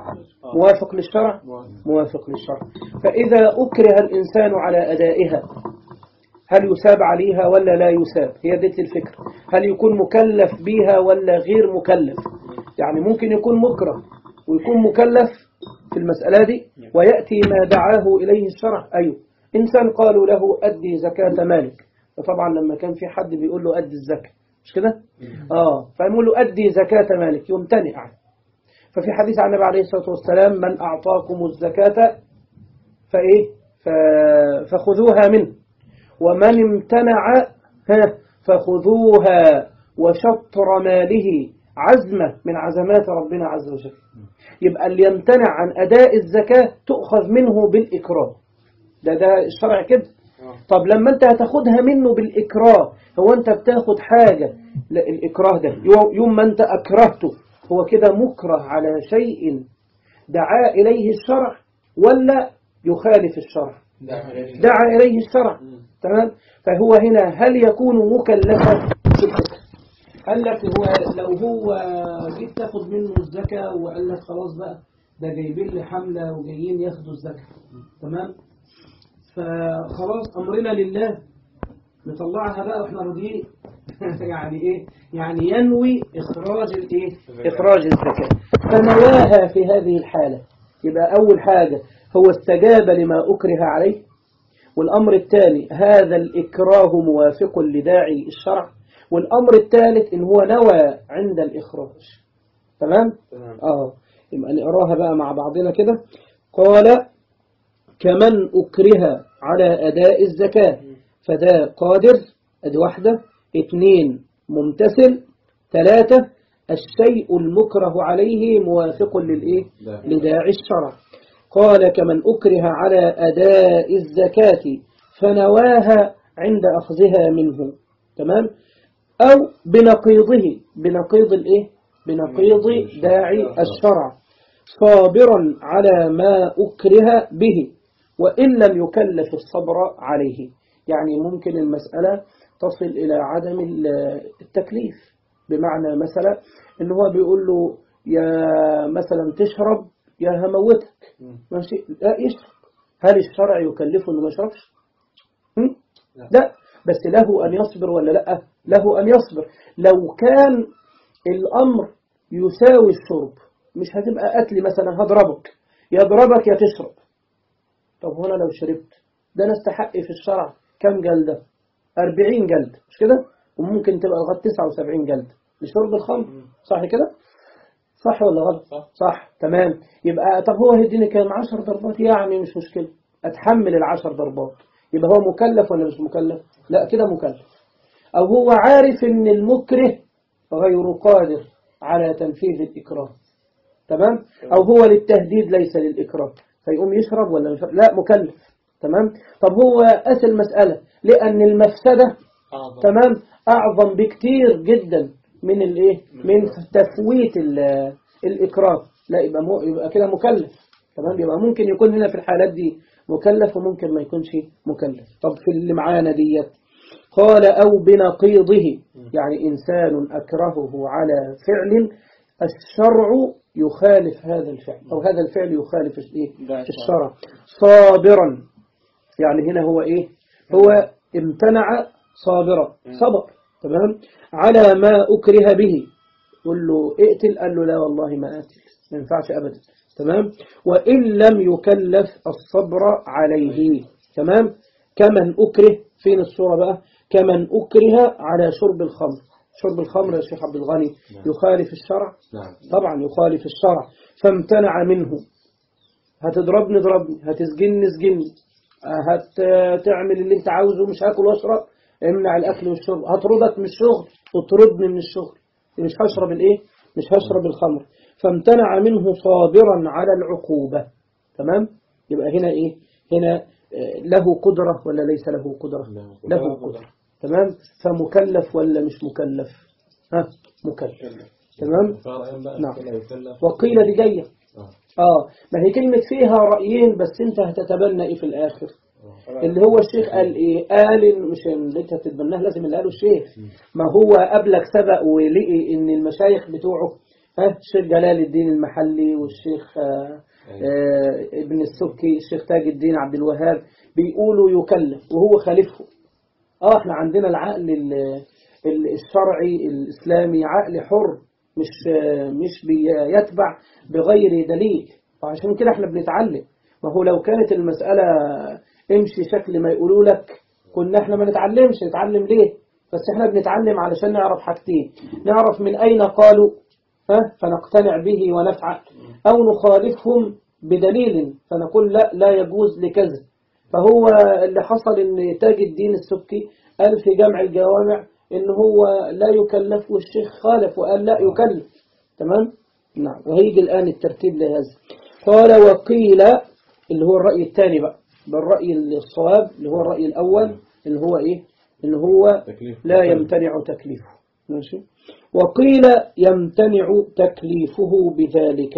موافق للشرع موافق للشرع فإذا أكره الإنسان على أدائها هل يساب عليها ولا لا يساب هي دي الفكرة هل يكون مكلف بيها ولا غير مكلف يعني ممكن يكون مكره ويكون مكلف في المسألة دي ويأتي ما دعاه إليه الشرع أيوه إنسان قالوا له أدي زكاة مالك فطبعا لما كان في حد بيقول له أدي الزكاة مش كده آه فيقول له أدي زكاة مالك يمتنع عنه ففي حديث عن النبي عليه الصلاة والسلام من أعطاكم الزكاة فإيه ف- فخذوها منه ومن امتنع ها فخذوها وشطر ماله عزمة من عزمات ربنا عز وجل يبقى اللي يمتنع عن أداء الزكاة تؤخذ منه بالإكراه ده ده الشرع كده طب لما انت هتاخدها منه بالإكراه هو انت بتاخد حاجة لا الإكراه ده يو- يوم ما انت أكرهته هو كده مكره على شيء دعا إليه الشرع ولا يخالف الشرع دعا إليه الشرع تمام فهو هنا هل يكون مكلفا في الفكر قال لك هو لو هو جيت تاخد منه الزكاة وقال لك خلاص بقى ده جايبين لي حملة وجايين ياخدوا الزكاة تمام فخلاص أمرنا لله نطلعها بقى واحنا راضيين يعني ايه يعني ينوي اخراج الايه اخراج الزكاه فنواها في هذه الحاله يبقى اول حاجه هو استجاب لما اكره عليه والامر الثاني هذا الاكراه موافق لداعي الشرع والامر الثالث ان هو نوى عند الاخراج تمام تمام. اه يبقى نقراها بقى مع بعضنا كده قال كمن أكره على أداء الزكاة فده قادر أدي واحدة اثنين ممتثل ثلاثة الشيء المكره عليه موافق للإيه؟ لداعي الشرع قال كمن أكره على أداء الزكاة فنواها عند أخذها منه تمام أو بنقيضه بنقيض الإيه؟ بنقيض داعي الشرع صابرا على ما أكره به وإن لم يكلف الصبر عليه يعني ممكن المسألة تصل إلى عدم ال- التكليف بمعنى مثلا ان هو بيقول له يا مثلا تشرب يا هموتك ماشي لا يشرب هل الشرع يكلفه انه ما يشربش هم؟ لا بس له ان يصبر ولا لا له ان يصبر لو كان الامر يساوي الشرب مش هتبقى قتل مثلا هضربك يضربك يا تشرب طب هنا لو شربت ده انا استحق في الشرع كم جلدة 40 جلد مش كده وممكن تبقى لغايه 79 جلد لشرب الخمر صح كده صح ولا غلط صح. صح تمام يبقى طب هو هيديني كام 10 ضربات يعني مش مشكلة اتحمل العشر ضربات يبقى هو مكلف ولا مش مكلف لا كده مكلف او هو عارف ان المكره غير قادر على تنفيذ الإكراه تمام أو هو للتهديد ليس للإكراه فيقوم يشرب ولا مش لا مكلف تمام طب هو أسل المسألة لأن المفسدة تمام أعظم بكتير جدا من الإيه من تفويت ال- الإكراه لا يبقى مو يبقى كده مكلف تمام يبقى ممكن يكون هنا في الحالات دي مكلف وممكن ما يكونش مكلف طب في اللي معانا ديت قال أو بنقيضه يعني إنسان أكرهه على فعل الشرع يخالف هذا الفعل أو هذا الفعل يخالف الإيه؟ الشرع صابرا يعني هنا هو إيه هو امتنع صابرا صبر تمام على ما أكره به قل له اقتل قال له لا والله ما أقتل ما ينفعش أبدا تمام وإن لم يكلف الصبر عليه تمام كمن أكره فين الصورة بقى كمن أكره على شرب الخمر شرب الخمر يا شيخ عبد الغني يخالف الشرع نعم طبعا يخالف الشرع فامتنع منه هتضربني ضربني هتسجني اسجني هتعمل اللي انت عاوزه مش هاكل واشرب امنع الاكل والشرب هطردك من الشغل اطردني من الشغل مش هشرب الايه مش هشرب الخمر فامتنع منه صابرا على العقوبة تمام يبقى هنا ايه هنا آه، له قدرة ولا ليس له قدرة له قدرة تمام فمكلف ولا مش مكلف ها مكلف تمام فرعا بقى نعم. كلا يكلف وقيل دي جاية آه. اه ما هي كلمة فيها رأيين بس انت هتتبنى ايه في الاخر اللي هو الشيخ قال ايه قال إن مش اللي انت هتتبناه لازم اللي قاله الشيخ ما هو قبلك سبق ولقي ان المشايخ بتوعه ها الشيخ جلال الدين المحلي والشيخ آه آه ابن السبكي الشيخ تاج الدين عبد الوهاب بيقولوا يكلف وهو خالفه اه احنا عندنا العقل ال- ال- الشرعي الاسلامي عقل حر مش آه، مش بيتبع بغير دليل وعشان كده احنا بنتعلم ما هو لو كانت المسألة امشي شكل ما يقولوا لك كنا احنا ما نتعلمش نتعلم ليه بس احنا بنتعلم علشان نعرف حاجتين نعرف من اين قالوا ها فنقتنع به ونفعل او نخالفهم بدليل فنقول لا لا يجوز لكذا فهو اللي حصل ان تاج الدين السبكي قال في جمع الجوامع ان هو لا يكلف والشيخ خالف وقال لا يكلف تمام نعم وهيجي الآن الترتيب لهذا قال وقيل اللي هو الرأي الثاني بقى بالرأي الصواب اللي هو الرأي الأول اللي هو إيه اللي هو تكليف لا يمتنع تكليفه ماشي وقيل يمتنع تكليفه بذلك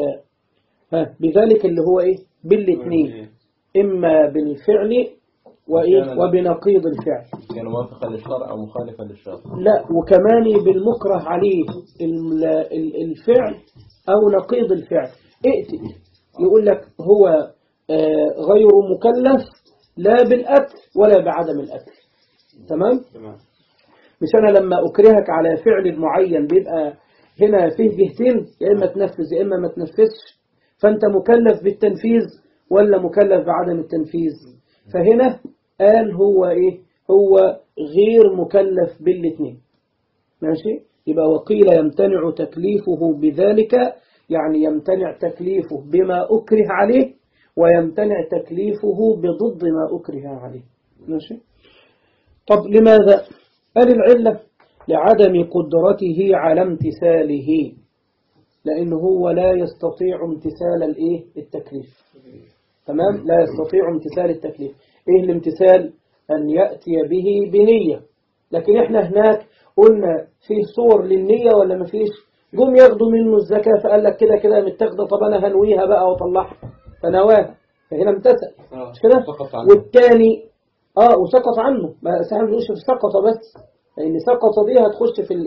ها بذلك اللي هو إيه بالاثنين إما بالفعل وإيه وبنقيض الفعل كان موافقا للشرع أو مخالفا للشرع لا وكمان بالمكره عليه ال- ال- الفعل أو نقيض الفعل ائتي يقول لك هو آه، غير مكلف لا بالأكل ولا بعدم الأكل تمام تمام مش أنا لما أكرهك على فعل معين بيبقى هنا فيه جهتين يا إما تنفذ يا إما ما تنفذش فأنت مكلف بالتنفيذ ولا مكلف بعدم التنفيذ فهنا قال هو إيه هو غير مكلف بالاثنين ماشي يبقى وقيل يمتنع تكليفه بذلك يعني يمتنع تكليفه بما أكره عليه ويمتنع تكليفه بضد ما أكره عليه ماشي طب لماذا قال العلة لعدم قدرته على امتثاله لأنه هو لا يستطيع امتثال الإيه التكليف تمام لا يستطيع امتثال التكليف إيه الامتثال أن يأتي به بنية لكن إحنا هناك قلنا فيه صور للنية ولا ما فيش جم ياخدوا منه الزكاة فقال لك كده كده متاخدة طب أنا هنويها بقى وطلعها فنواها فهنا امتثل مش كده سقط عنه. والتاني اه وسقط عنه ما احنا ما بنقولش في سقط بس لان سقط دي هتخش في الايه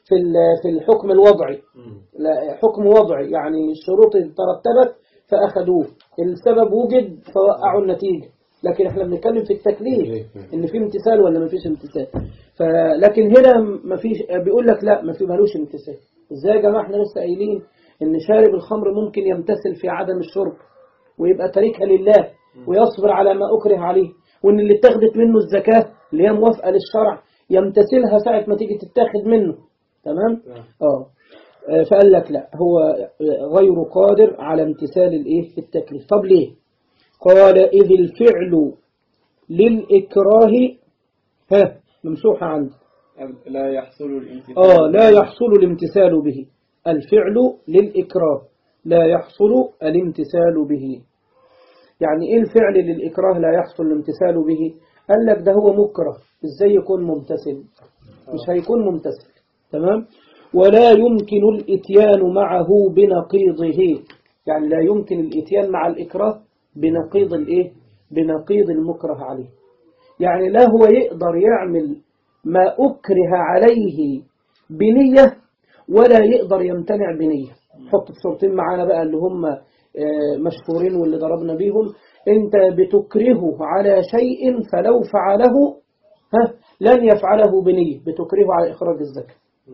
في ال- في الحكم الوضعي لا حكم وضعي يعني الشروط ترتبت فأخذوه السبب وجد فوقعوا النتيجة لكن احنا بنتكلم في التكليف ان في امتثال ولا ما فيش امتثال فلكن هنا ما فيش بيقول لك لا ما في ملوش امتثال ازاي يا جماعه احنا لسه قايلين ان شارب الخمر ممكن يمتثل في عدم الشرب ويبقى تاركها لله ويصبر على ما أكره عليه وإن اللي اتخذت منه الزكاة اللي هي موافقة للشرع يمتثلها ساعة ما تيجي تتاخد منه تمام؟ آه آه، فقال لك لا هو غير قادر على امتثال الايه التكليف طب ليه قال إذ الفعل للإكراه ها ممسوحة عنده لا يحصل الامتثال آه لا يحصل الامتثال به الفعل للإكراه لا يحصل الامتثال به يعني إيه الفعل للإكراه لا يحصل الامتثال به قال لك ده هو مكره إزاي يكون ممتثل مش هيكون ممتثل تمام ولا يمكن الاتيان معه بنقيضه يعني لا يمكن الاتيان مع الإكراه بنقيض الإيه بنقيض المكره عليه يعني لا هو يقدر يعمل ما أكره عليه بنية ولا يقدر يمتنع بنية حط الصورتين معانا بقى اللي هم آه، مشهورين واللي ضربنا بيهم انت بتكرهه على شيء فلو فعله ها لن يفعله بنية بتكرهه على إخراج الزكاة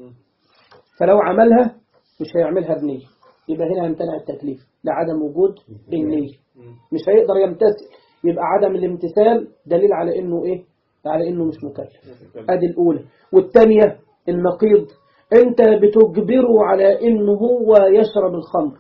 فلو عملها مش هيعملها بنية يبقى هنا يمتنع التكليف لعدم وجود النية مش هيقدر يمتثل يبقى عدم الامتثال دليل على انه ايه على انه مش مكلف ادي الاولى والثانيه النقيض انت بتجبره على انه هو يشرب الخمر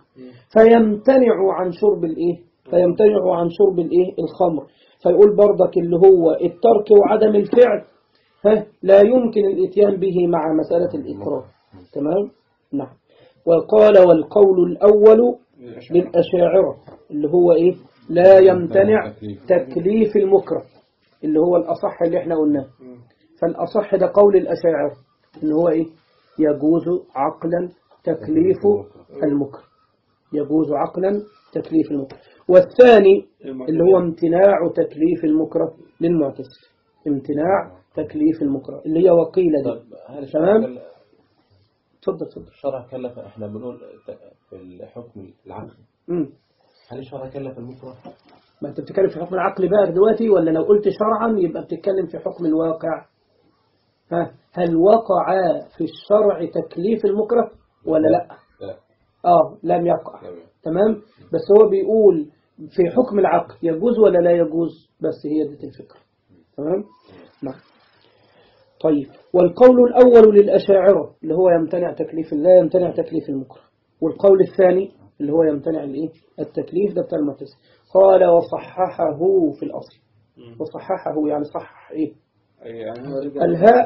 فيمتنع عن شرب الايه فيمتنع عن شرب الايه الخمر فيقول برضك اللي هو الترك وعدم الفعل ها لا يمكن الاتيان به مع مسألة الإكراه تمام نعم وقال والقول الأول للأشاعرة اللي هو إيه لا يمتنع تكليف المكره اللي هو الأصح اللي احنا قلناه فالأصح ده قول الأشاعرة اللي هو إيه يجوز عقلا تكليف المكره يجوز عقلا تكليف المكره والثاني اللي هو امتناع تكليف المكره للمعتزله امتناع تكليف المكره اللي هي وقيلة دي طب هل الشرع تمام كل- اتفضل اتفضل الشرع كلف احنا بنقول ت- في الحكم العقلي مم. هل الشرع كلف المكره؟ ما انت بتتكلم في حكم العقل بقى دلوقتي ولا لو قلت شرعا يبقى بتتكلم في حكم الواقع ها هل وقع في الشرع تكليف المكره ولا لا لا اه لم يقع تمام. تمام بس هو بيقول في حكم العقل يجوز ولا لا يجوز بس هي دي الفكرة تمام نعم طيب والقول الأول للأشاعرة اللي هو يمتنع تكليف لا يمتنع تكليف المكره والقول الثاني اللي هو يمتنع الايه التكليف ده بتاع المعتزله قال وصححه في الأصل وصححه يعني صحح ايه يعني هو رجع الهاء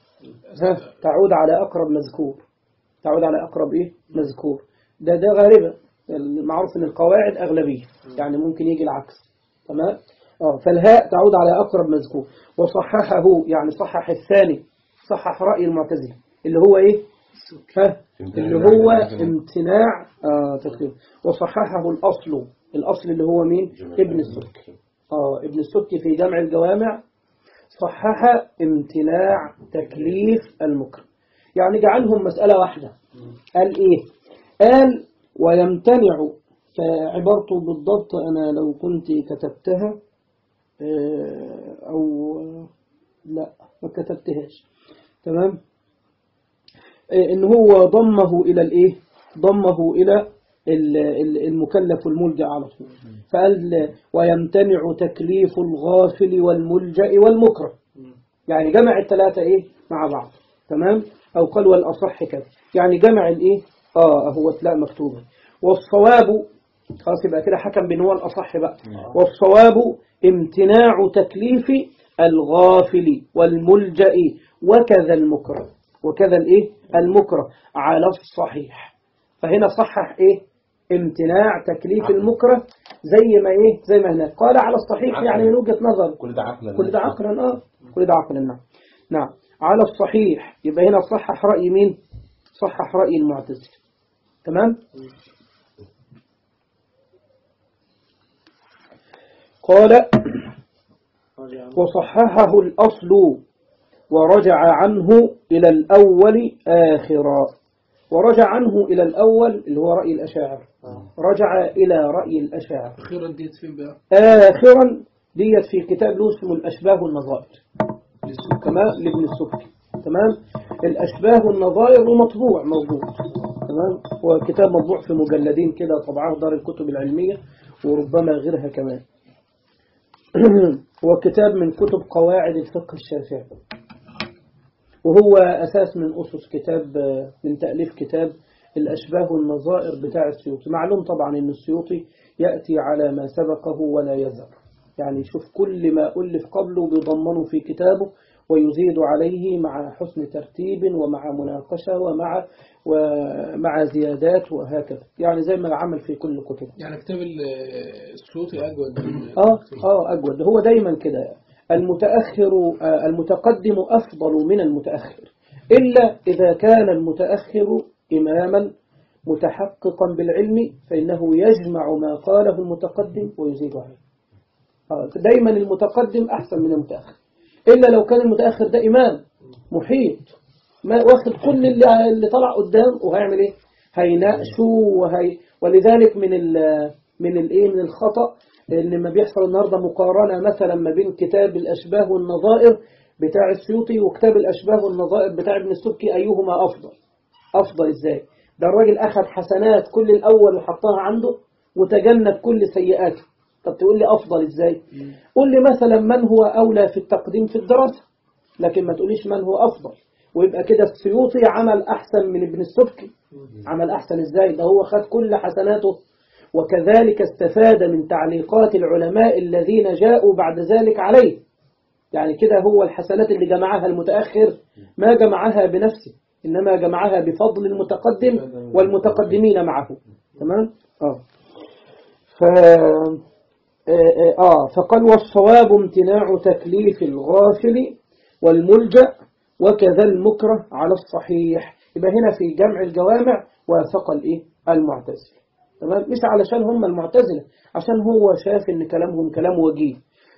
ها تعود على أقرب مذكور تعود على أقرب إيه مذكور ده ده غالبا المعروف إن القواعد أغلبية يعني ممكن يجي العكس تمام اه فالهاء تعود على أقرب مذكور وصححه يعني صحح الثاني صحح رأي المعتزلة اللي هو إيه ها اللي هو امتناع آه تكليف وصححه الأصل الأصل اللي هو مين ابن السبكي اه ابن السبكي في جمع الجوامع صحح امتناع تكليف المكره يعني جعلهم مسألة واحدة قال إيه قال ويمتنع فعبارته بالضبط أنا لو كنت كتبتها آه، أو لا ما كتبتهاش تمام آه، إن هو ضمه إلى الإيه ضمه إلى ال- ال- المكلف والملجأ على طول فقال ويمتنع تكليف الغافل والملجأ والمكره يعني جمع الثلاثة إيه مع بعض تمام أو قال والأصح كذا يعني جمع الإيه آه هو لا مكتوبة والصواب خلاص يبقى كده حكم بأن هو الأصح بقى والصواب امتناع تكليف الغافل والملجأ وكذا المكره وكذا الإيه المكره على الصحيح فهنا صحح إيه امتناع تكليف المكره زي ما إيه زي ما هناك قال على الصحيح يعني من وجهة نظر كل ده عقلا كل ده عقلا اه كل ده عقلا نعم نعم على الصحيح يبقى هنا صحح رأي مين صحح رأي المعتزلة تمام قال وصححه الأصل ورجع عنه إلى الأول آخرا ورجع عنه إلى الأول اللي هو رأي الأشاعر رجع إلى رأي الأشاعر أخيرا ديت فين بقى؟ آخرا ديت في كتاب له اسمه الأشباه والنظائر تمام لابن السبكي تمام الأشباه والنظائر ومطبوع موجود تمام هو كتاب مطبوع في مجلدين كده طبعه دار الكتب العلمية وربما غيرها كمان هو كتاب من كتب قواعد الفقه الشافعي وهو أساس من أسس كتاب من تأليف كتاب الأشباه والنظائر بتاع السيوطي معلوم طبعا أن السيوطي يأتي على ما سبقه ولا يذر يعني شوف كل ما ألف قبله بيضمنه في كتابه ويزيد عليه مع حسن ترتيب ومع مناقشة ومع ومع زيادات وهكذا يعني زي ما عمل في كل كتب يعني كتاب ال- السيوطي أجود من اه اه اجود هو دايما كده المتاخر آه، المتقدم افضل من المتاخر الا اذا كان المتاخر اماما متحققا بالعلم فانه يجمع ما قاله المتقدم ويزيد عليه آه، دايما المتقدم احسن من المتاخر الا لو كان المتاخر ده امام محيط ما واخد كل اللي, اللي طلع قدام وهيعمل ايه هيناقشه وهي ولذلك من ال من الايه من الخطأ اللي ما بيحصل النهارده مقارنة مثلا ما بين كتاب الأشباه والنظائر بتاع السيوطي وكتاب الأشباه والنظائر بتاع ابن السبكي أيهما أفضل أفضل إزاي ده الراجل أخذ حسنات كل الأول وحطها عنده وتجنب كل سيئاته طب تقول لي أفضل إزاي قول لي مثلا من هو أولى في التقديم في الدراسة لكن ما تقوليش من هو أفضل ويبقى كده السيوطي عمل أحسن من ابن السبكي عمل أحسن إزاي ده هو خد كل حسناته وكذلك استفاد من تعليقات العلماء الذين جاءوا بعد ذلك عليه يعني كده هو الحسنات اللي جمعها المتأخر ما جمعها بنفسه إنما جمعها بفضل المتقدم والمتقدمين معه تمام؟ آه ف... آه, آه فقال والصواب امتناع تكليف الغافل والملجأ وكذا المكره على الصحيح يبقى هنا في جمع الجوامع وافق الايه المعتزله تمام مش علشان هم المعتزله عشان هو شاف ان كلامهم كلام وجيه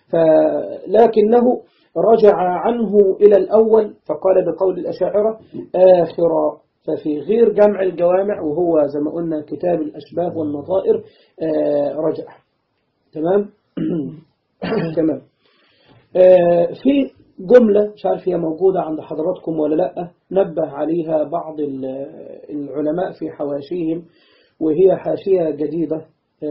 فلكنه رجع عنه إلى الأول فقال بقول الأشاعرة آخرا ففي غير جمع الجوامع وهو زي ما قلنا كتاب الأشباه والنظائر آه رجع تمام تمام آه في جملة مش عارف هي موجودة عند حضراتكم ولا لأ نبه عليها بعض العلماء في حواشيهم وهي حاشية جديدة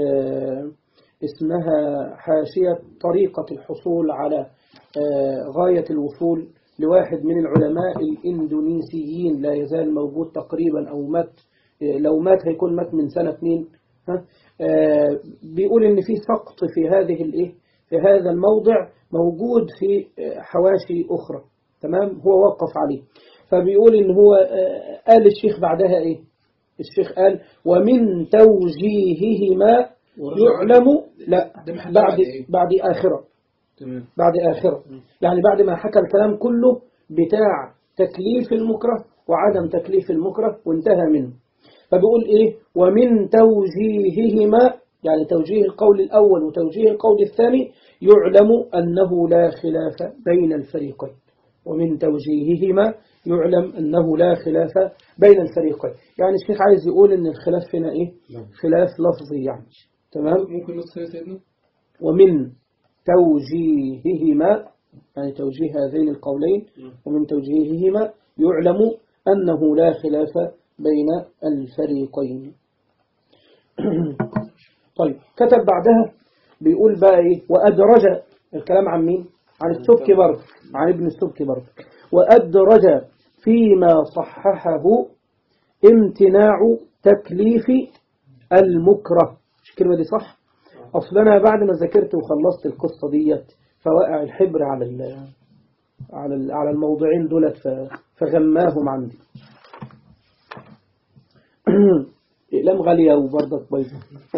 اسمها حاشية طريقة الحصول على غاية الوصول لواحد من العلماء الإندونيسيين لا يزال موجود تقريبا أو مات لو مات هيكون مات من سنة اثنين ها بيقول إن في سقط في هذه الإيه في هذا الموضع موجود في حواشي أخرى تمام هو وقف عليه فبيقول إن هو قال الشيخ بعدها إيه الشيخ قال ومن توجيههما يعلم لا بعد بعد آخرة بعد آخرة يعني بعد ما حكى الكلام كله بتاع تكليف المكره وعدم تكليف المكره وانتهى منه فبيقول إيه ومن توجيههما يعني توجيه القول الأول وتوجيه القول الثاني يعلم أنه لا خلاف بين الفريقين ومن توجيههما يعلم أنه لا خلاف بين الفريقين يعني الشيخ عايز يقول أن الخلاف هنا إيه خلاف لفظي يعني تمام ممكن نص سيدنا ومن توجيههما يعني توجيه هذين القولين ومن توجيههما يعلم أنه لا خلاف بين الفريقين طيب كتب بعدها بيقول بقى إيه وأدرج الكلام عن مين عن السبك برضه عن ابن السبك برضه وأدرج فيما صححه امتناع تكليف المكره مش الكلمة دي صح أصل أنا بعد ما ذاكرت وخلصت القصة ديت فوقع الحبر على ال على ال على الموضوعين دولت فغماهم عندي إقلام غالية وبرضك بيضة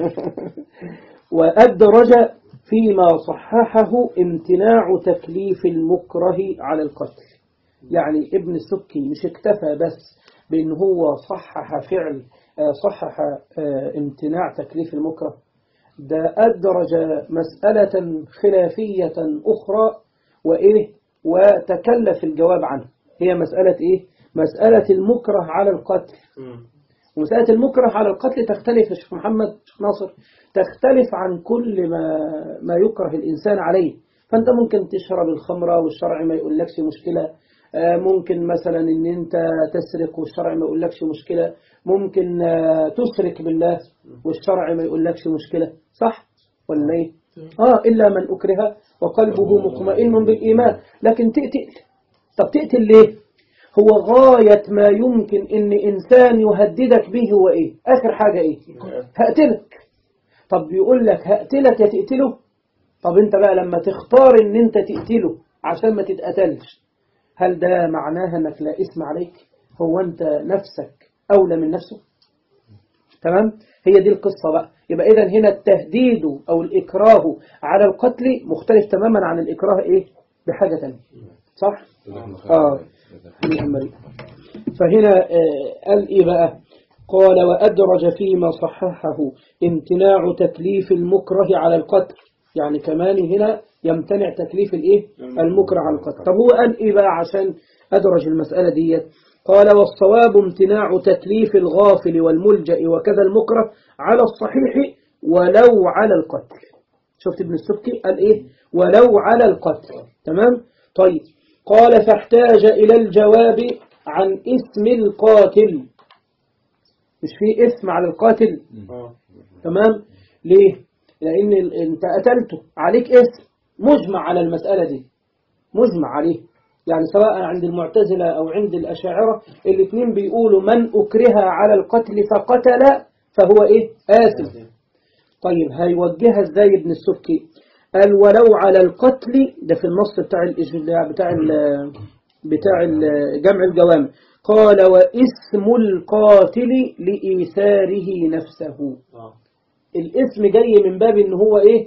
وأدرج فيما صححه امتناع تكليف المكره على القتل يعني ابن السبكي مش اكتفى بس بأن هو صحح فعل صحح امتناع تكليف المكره ده أدرج مسألة خلافية أخرى وإيه وتكلف الجواب عنه هي مسألة إيه؟ مسألة المكره على القتل ومسألة المكره على القتل تختلف يا شيخ محمد شيخ ناصر تختلف عن كل ما ما يكره الإنسان عليه فأنت ممكن تشرب الخمرة والشرع ما يقولكش مشكلة آه، ممكن مثلا ان انت تسرق والشرع ما يقولكش مشكلة ممكن آه، تشرك بالله والشرع ما يقولكش مشكلة صح ولا ايه اه الا من اكره وقلبه مطمئن بالايمان لكن تقتل طب تقتل ليه هو غاية ما يمكن ان انسان يهددك به هو ايه اخر حاجة ايه هقتلك طب بيقول لك هقتلك يا تقتله طب انت بقى لما تختار ان انت تقتله عشان ما تتقتلش هل ده معناها انك لا اسم عليك هو انت نفسك اولى من نفسه تمام هي دي القصة بقى يبقى اذا هنا التهديد او الاكراه على القتل مختلف تماما عن الاكراه ايه بحاجة تانية صح اه محمد. فهنا آه، قال ايه بقى قال وأدرج فيما صححه امتناع تكليف المكره على القتل يعني كمان هنا يمتنع تكليف الايه المكره على القتل طب هو قال ايه بقى عشان أدرج المسألة دي قال والصواب امتناع تكليف الغافل والملجأ وكذا المكره على الصحيح ولو على القتل شفت ابن السبكي قال ايه ولو على القتل تمام طيب قال فاحتاج إلى الجواب عن اسم القاتل مش في اسم على القاتل تمام ليه لأن ال- انت قتلته عليك اسم مجمع على المسألة دي مجمع عليه يعني سواء عند المعتزلة أو عند الأشاعرة الاثنين بيقولوا من أكره على القتل فقتل فهو إيه آثم طيب هيوجهها ازاي ابن السبكي قال ولو على القتل ده في النص بتاع الإج- بتاع ال بتاع ال- جمع الجوامع قال واسم القاتل لإيثاره نفسه الاسم جاي من باب ان هو ايه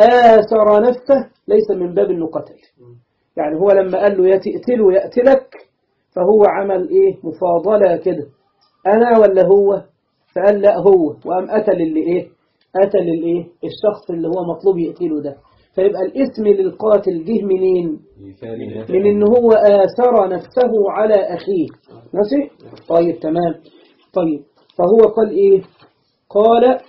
آثر نفسه ليس من باب انه قتل يعني هو لما قال له يا تقتله يقتلك فهو عمل ايه مفاضلة كده انا ولا هو فقال لا هو وقام قتل اللي ايه قتل الايه الشخص اللي هو مطلوب يقتله ده فيبقى الاسم للقاتل جه منين من ان هو آثر نفسه على اخيه ماشي طيب تمام طيب فهو قال ايه قال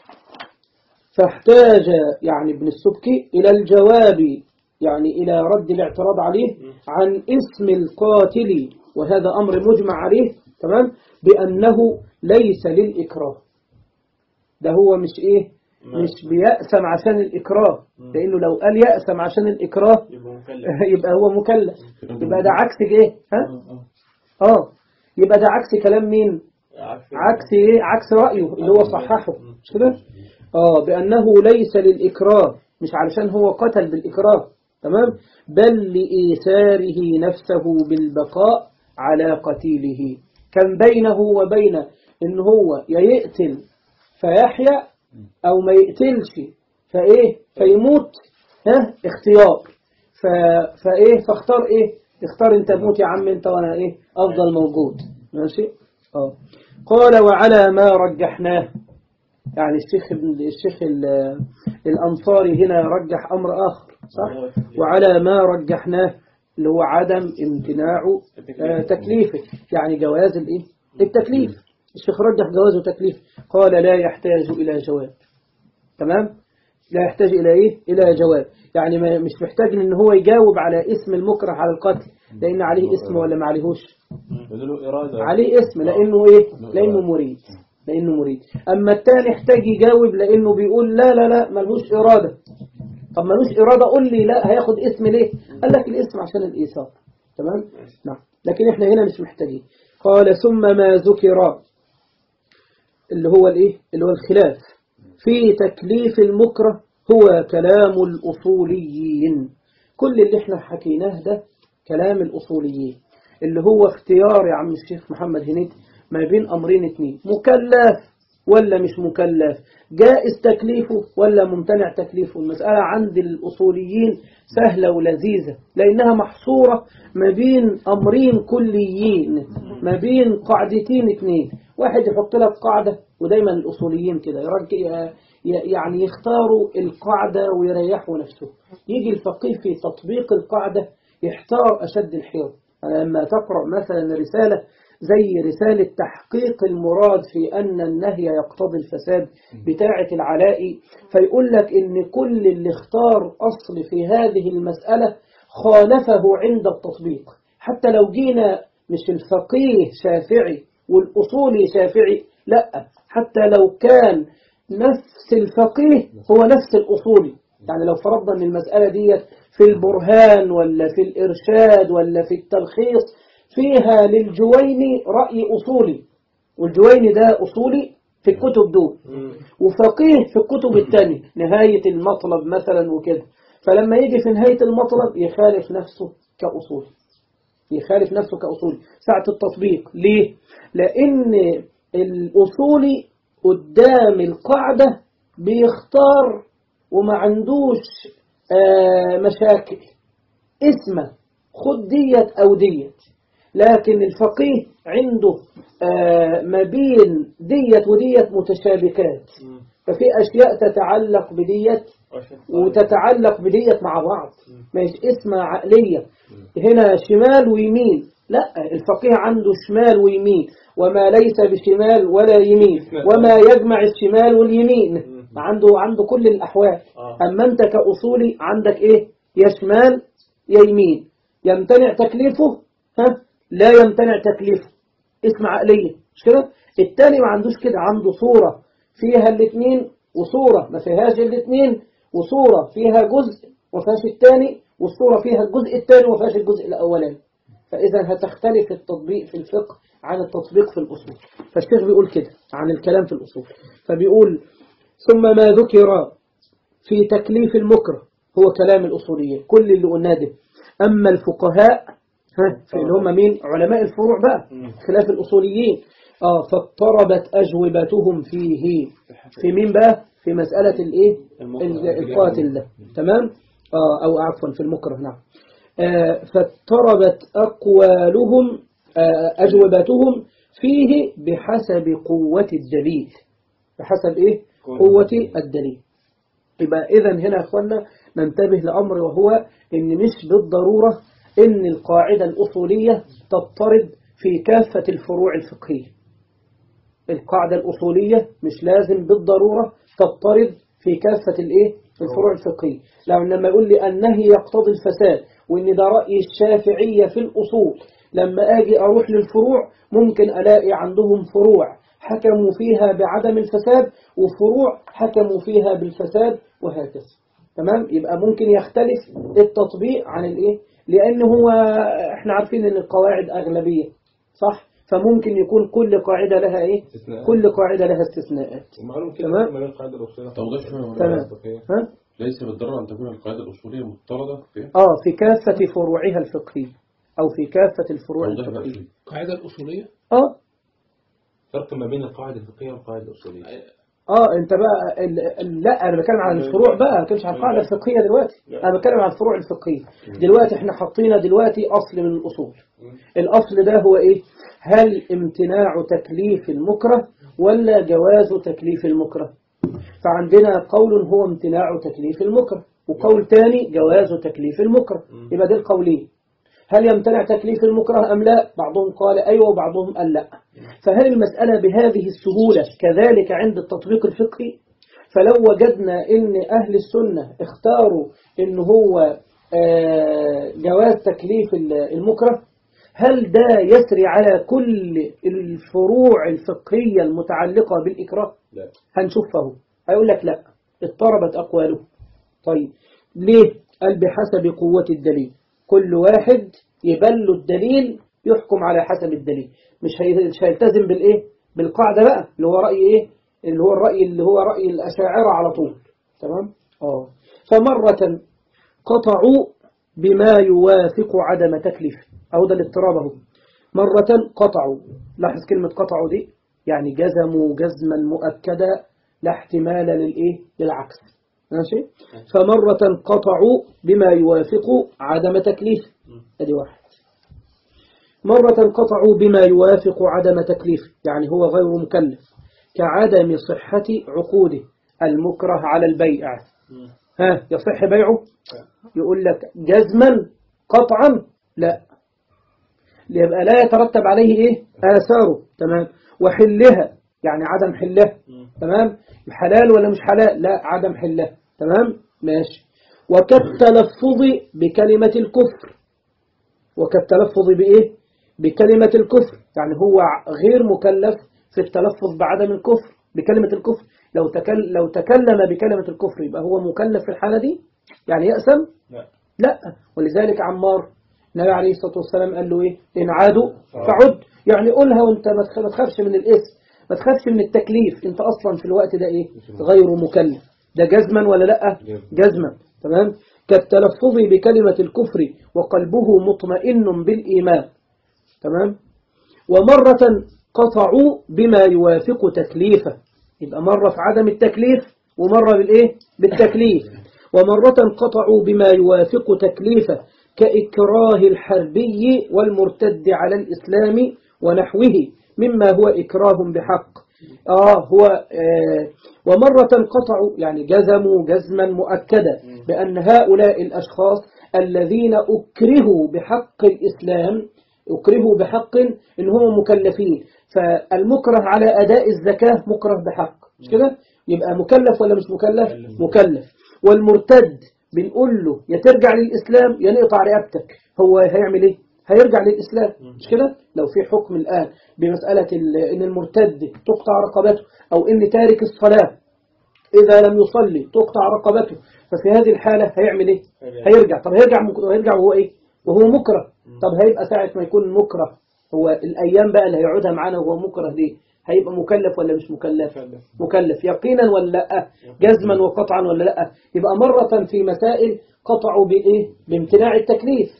فاحتاج يعني ابن السبكي إلى الجواب يعني إلى رد الاعتراض عليه عن اسم القاتل وهذا أمر مجمع عليه تمام بأنه ليس للإكراه ده هو مش إيه مش بيأسم عشان الإكراه لأنه لو قال يأسم عشان الإكراه يبقى هو مكلف يبقى ده عكس إيه ها آه يبقى ده عكس كلام مين عكس إيه عكس رأيه اللي هو صححه مش كده آه بأنه ليس للإكراه مش علشان هو قتل بالإكراه تمام بل لإيثاره نفسه بالبقاء على قتيله كان بينه وبين إن هو يا يقتل فيحيا أو ما يقتلش فإيه فيموت ها اختيار ف... فإيه فاختار إيه اختار انت موت يا عم انت وانا ايه افضل موجود ماشي اه قال وعلى ما رجحناه يعني الشيخ ابن الشيخ ال- الأنصاري هنا رجح أمر آخر صح وعلى ما رجحناه اللي هو عدم امتناع آه، تكليفه يعني جواز الايه التكليف الشيخ رجح جواز وتكليف قال لا يحتاج إلى جواب تمام لا يحتاج إلى إيه إلى جواب يعني ما مش محتاج إن هو يجاوب على اسم المكره على القتل لأن عليه اسم ولا ما عليهوش بدله إرادة عليه اسم لأنه إيه لأنه مريد لأنه مريد أما التاني احتاج يجاوب لأنه بيقول لا لا لا ملوش إرادة طب ملوش إرادة قول لي لا هياخد اسم ليه قال لك الاسم عشان الإيثار تمام نعم لكن احنا هنا مش محتاجين قال ثم ما ذكر اللي هو الايه اللي هو الخلاف في تكليف المكره هو كلام الأصوليين كل اللي احنا حكيناه ده كلام الأصوليين اللي هو اختيار يا عم الشيخ محمد هنيد ما بين أمرين اتنين مكلف ولا مش مكلف جائز تكليفه ولا ممتنع تكليفه المسألة عند الأصوليين سهلة ولذيذة لأنها محصورة ما بين أمرين كليين ما بين قاعدتين اتنين واحد يحط لك قاعدة ودايما الأصوليين كده يرجع يعني يختاروا القاعدة ويريحوا نفسه يجي الفقيه في تطبيق القاعدة يحتار أشد الحيرة أنا لما تقرأ مثلا رسالة زي رسالة تحقيق المراد في أن النهي يقتضي الفساد بتاعة العلائي فيقول لك إن كل اللي اختار أصل في هذه المسألة خالفه عند التطبيق حتى لو جينا مش الفقيه شافعي والأصولي شافعي لا حتى لو كان نفس الفقيه هو نفس الأصولي يعني لو فرضنا أن المسألة دي في البرهان ولا في الإرشاد ولا في التلخيص فيها للجويني رأي أصولي والجويني ده أصولي في الكتب دول وفقيه في الكتب التانية نهاية المطلب مثلا وكده فلما يجي في نهاية المطلب يخالف نفسه كأصولي يخالف نفسه كأصولي ساعة التطبيق ليه؟ لأن الأصولي قدام القاعدة بيختار وما عندوش آه مشاكل اسمه خد ديت أو ديت لكن الفقيه عنده آه ما بين ديت وديت متشابكات ففي أشياء تتعلق بديت وتتعلق بديت مع بعض مش اسمها عقلية هنا شمال ويمين لا الفقيه عنده شمال ويمين وما ليس بشمال ولا يمين وما يجمع الشمال واليمين عنده عنده كل الأحوال أما أنت كأصولي عندك إيه يا شمال يا يمين يمتنع تكليفه ها لا يمتنع تكليفه اسم عقلية مش كده التاني ما عندوش كده عنده صورة فيها الاثنين وصورة ما فيهاش الاثنين وصورة فيها جزء وما فيهاش الثاني والصورة فيها الجزء الثاني وما فيهاش الجزء الأولاني فإذا هتختلف التطبيق في الفقه عن التطبيق في الأصول فالشيخ بيقول كده عن الكلام في الأصول فبيقول ثم ما ذكر في تكليف المكره هو كلام الأصوليين كل اللي قلناه ده أما الفقهاء ها في اللي هم مين علماء الفروع بقى خلاف الأصوليين آه فاضطربت أجوبتهم فيه في مين بقى في مسألة الإيه القاتل ده تمام آه أو عفوا في المكره نعم آه فاضطربت أقوالهم آه أجوبتهم فيه بحسب قوة الدليل بحسب إيه قوة الدليل يبقى إذا هنا يا أخوانا ننتبه لأمر وهو إن مش بالضرورة إن القاعدة الأصولية تضطرد في كافة الفروع الفقهية القاعدة الأصولية مش لازم بالضرورة تضطرد في كافة الإيه الفروع الفقهية لأن لما يقول لي النهي يقتضي الفساد وإن ده رأي الشافعية في الأصول لما أجي أروح للفروع ممكن ألاقي عندهم فروع حكموا فيها بعدم الفساد وفروع حكموا فيها بالفساد وهكذا تمام يبقى ممكن يختلف التطبيق عن الايه لان هو احنا عارفين ان القواعد اغلبيه صح فممكن يكون كل قاعده لها ايه استثناءات. كل قاعده لها استثناءات ومعلوم كده تمام. ما بين القاعدة الأصولية توضيح شوية ولا تمام. الفقهية. ها ليس بالضرورة أن تكون القاعدة الأصولية مضطردة في اه في كافه فروعها الفقهيه او في كافه الفروع توضيح بقى الفقهيه شوية. القاعدة الأصولية اه فرق ما بين القاعدة الفقهية والقاعدة الأصولية اه انت بقى ال... ال- لا انا بتكلم عن الفروع بقى ما بتكلمش عن القاعده الفقهيه دلوقتي انا بتكلم عن الفروع الفقهيه دلوقتي احنا حاطينا دلوقتي اصل من الاصول الاصل ده هو ايه هل امتناع تكليف المكره ولا جواز تكليف المكره فعندنا قول هو امتناع تكليف المكره وقول تاني جواز تكليف المكره يبقى ده القولين هل يمتنع تكليف المكره أم لا بعضهم قال أيوة وبعضهم قال لا فهل المسألة بهذه السهولة كذلك عند التطبيق الفقهي فلو وجدنا ان أهل السنة اختاروا ان هو آه، جواز تكليف المكره هل ده يسري على كل الفروع الفقهية المتعلقة بالإكراه لا هنشوفه هيقول لك لا اضطربت أقواله طيب ليه قال بحسب قوة الدليل كل واحد يبل الدليل يحكم على حسب الدليل مش هي- مش هيلتزم بالإيه بالقاعدة بقى اللي هو رأي إيه اللي هو الرأي اللي هو رأي الأشاعرة على طول تمام اه فمرة قطعوا بما يوافق عدم تكليفه أو ده الاضطراب اهو مرة قطعوا لاحظ كلمة قطعوا دي يعني جزموا جزما مؤكدا لا احتمال للإيه للعكس ماشي فمرة قطعوا بما يوافق عدم تكليفه ادي واحد مرة قطعوا بما يوافق عدم تكليفه يعني هو غير مكلف كعدم صحة عقوده المكره على البيع ها يصح بيعه يقول لك جزما قطعا لا يبقى لا يترتب عليه إيه آثاره تمام وحلها يعني عدم حلها تمام حلال ولا مش حلال لا عدم حلها تمام ماشي وكالتلفظ بكلمة الكفر وكالتلفظ بإيه بكلمة الكفر يعني هو غير مكلف في التلفظ بعدم الكفر بكلمة الكفر لو تكل لو تكلم بكلمة الكفر يبقى هو مكلف في الحالة دي يعني يأسم لا لا ولذلك عمار النبي عليه الصلاة والسلام قال له إيه إن عادوا فعد يعني قولها وانت ما تخ- ما تخافش من الاسم ما تخافش من التكليف انت أصلا في الوقت ده إيه غير مكلف ده جزما ولا لا جزما تمام كالتلفظ بكلمة الكفر وقلبه مطمئن بالإيمان تمام ومرة قطعوا بما يوافق تكليفه يبقى مرة في عدم التكليف ومرة بالإيه بالتكليف ومرة قطعوا بما يوافق تكليفه كإكراه الحربي والمرتد على الإسلام ونحوه مما هو إكراه بحق آه هو آه ومرة قطعوا يعني جزموا جزما مؤكدا بأن هؤلاء الأشخاص الذين أكرهوا بحق الإسلام أكرهوا بحق إن هم مكلفين فالمكره على أداء الزكاة مكره بحق مش كده يبقى مكلف ولا مش مكلف مكلف والمرتد بنقول له يا ترجع للإسلام يا نقطع رقبتك هو هيعمل إيه هيرجع للإسلام مش كده لو في حكم الآن بمسألة ال- إن المرتد تقطع رقبته أو إن تارك الصلاة إذا لم يصلي تقطع رقبته ففي هذه الحالة هيعمل إيه هيرجع طب هيرجع مك- هيرجع وهو إيه وهو مكره طب هيبقى ساعة ما يكون مكره هو الأيام بقى اللي هيقعدها معانا وهو مكره دي هيبقى مكلف ولا مش مكلف مكلف يقينا ولا لا جزما وقطعا ولا لا يبقى مرة في مسائل قطعوا بإيه بامتناع التكليف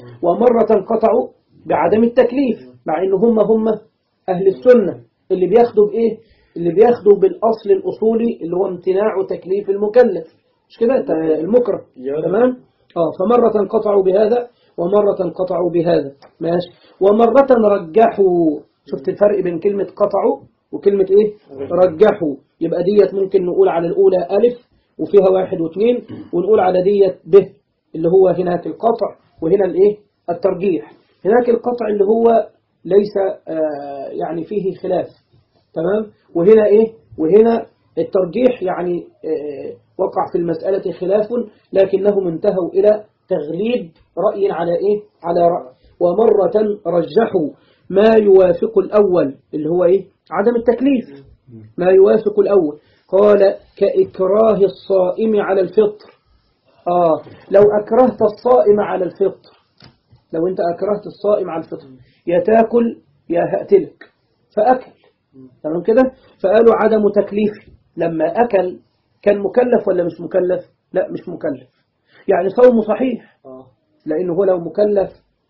ومرة قطعوا بعدم التكليف مع إن هم هم أهل السنة اللي بياخدوا بإيه اللي بياخدوا بالأصل الأصولي اللي هو امتناع تكليف المكلف مش كده ت- المكره تمام اه فمرة قطعوا بهذا ومرة قطعوا بهذا ماشي ومرة رجحوا شفت الفرق بين كلمة قطعوا وكلمة ايه رجحوا يبقى ديت ممكن نقول على الأولى ألف وفيها واحد واثنين ونقول على ديت ب اللي هو هناك القطع وهنا الايه الترجيح هناك القطع اللي هو ليس آه يعني فيه خلاف تمام وهنا ايه وهنا الترجيح يعني آه وقع في المسألة خلاف لكنهم انتهوا إلى تغليب رأي على إيه على رأي ومرة رجحوا ما يوافق الأول اللي هو إيه عدم التكليف ما يوافق الأول قال كإكراه الصائم على الفطر آه لو أكرهت الصائم على الفطر لو أنت أكرهت الصائم على الفطر يا تاكل يا هأتلك فأكل تمام كده فقالوا عدم تكليفه لما أكل كان مكلف ولا مش مكلف لا مش مكلف يعني صومه صحيح لأنه هو لو مكلف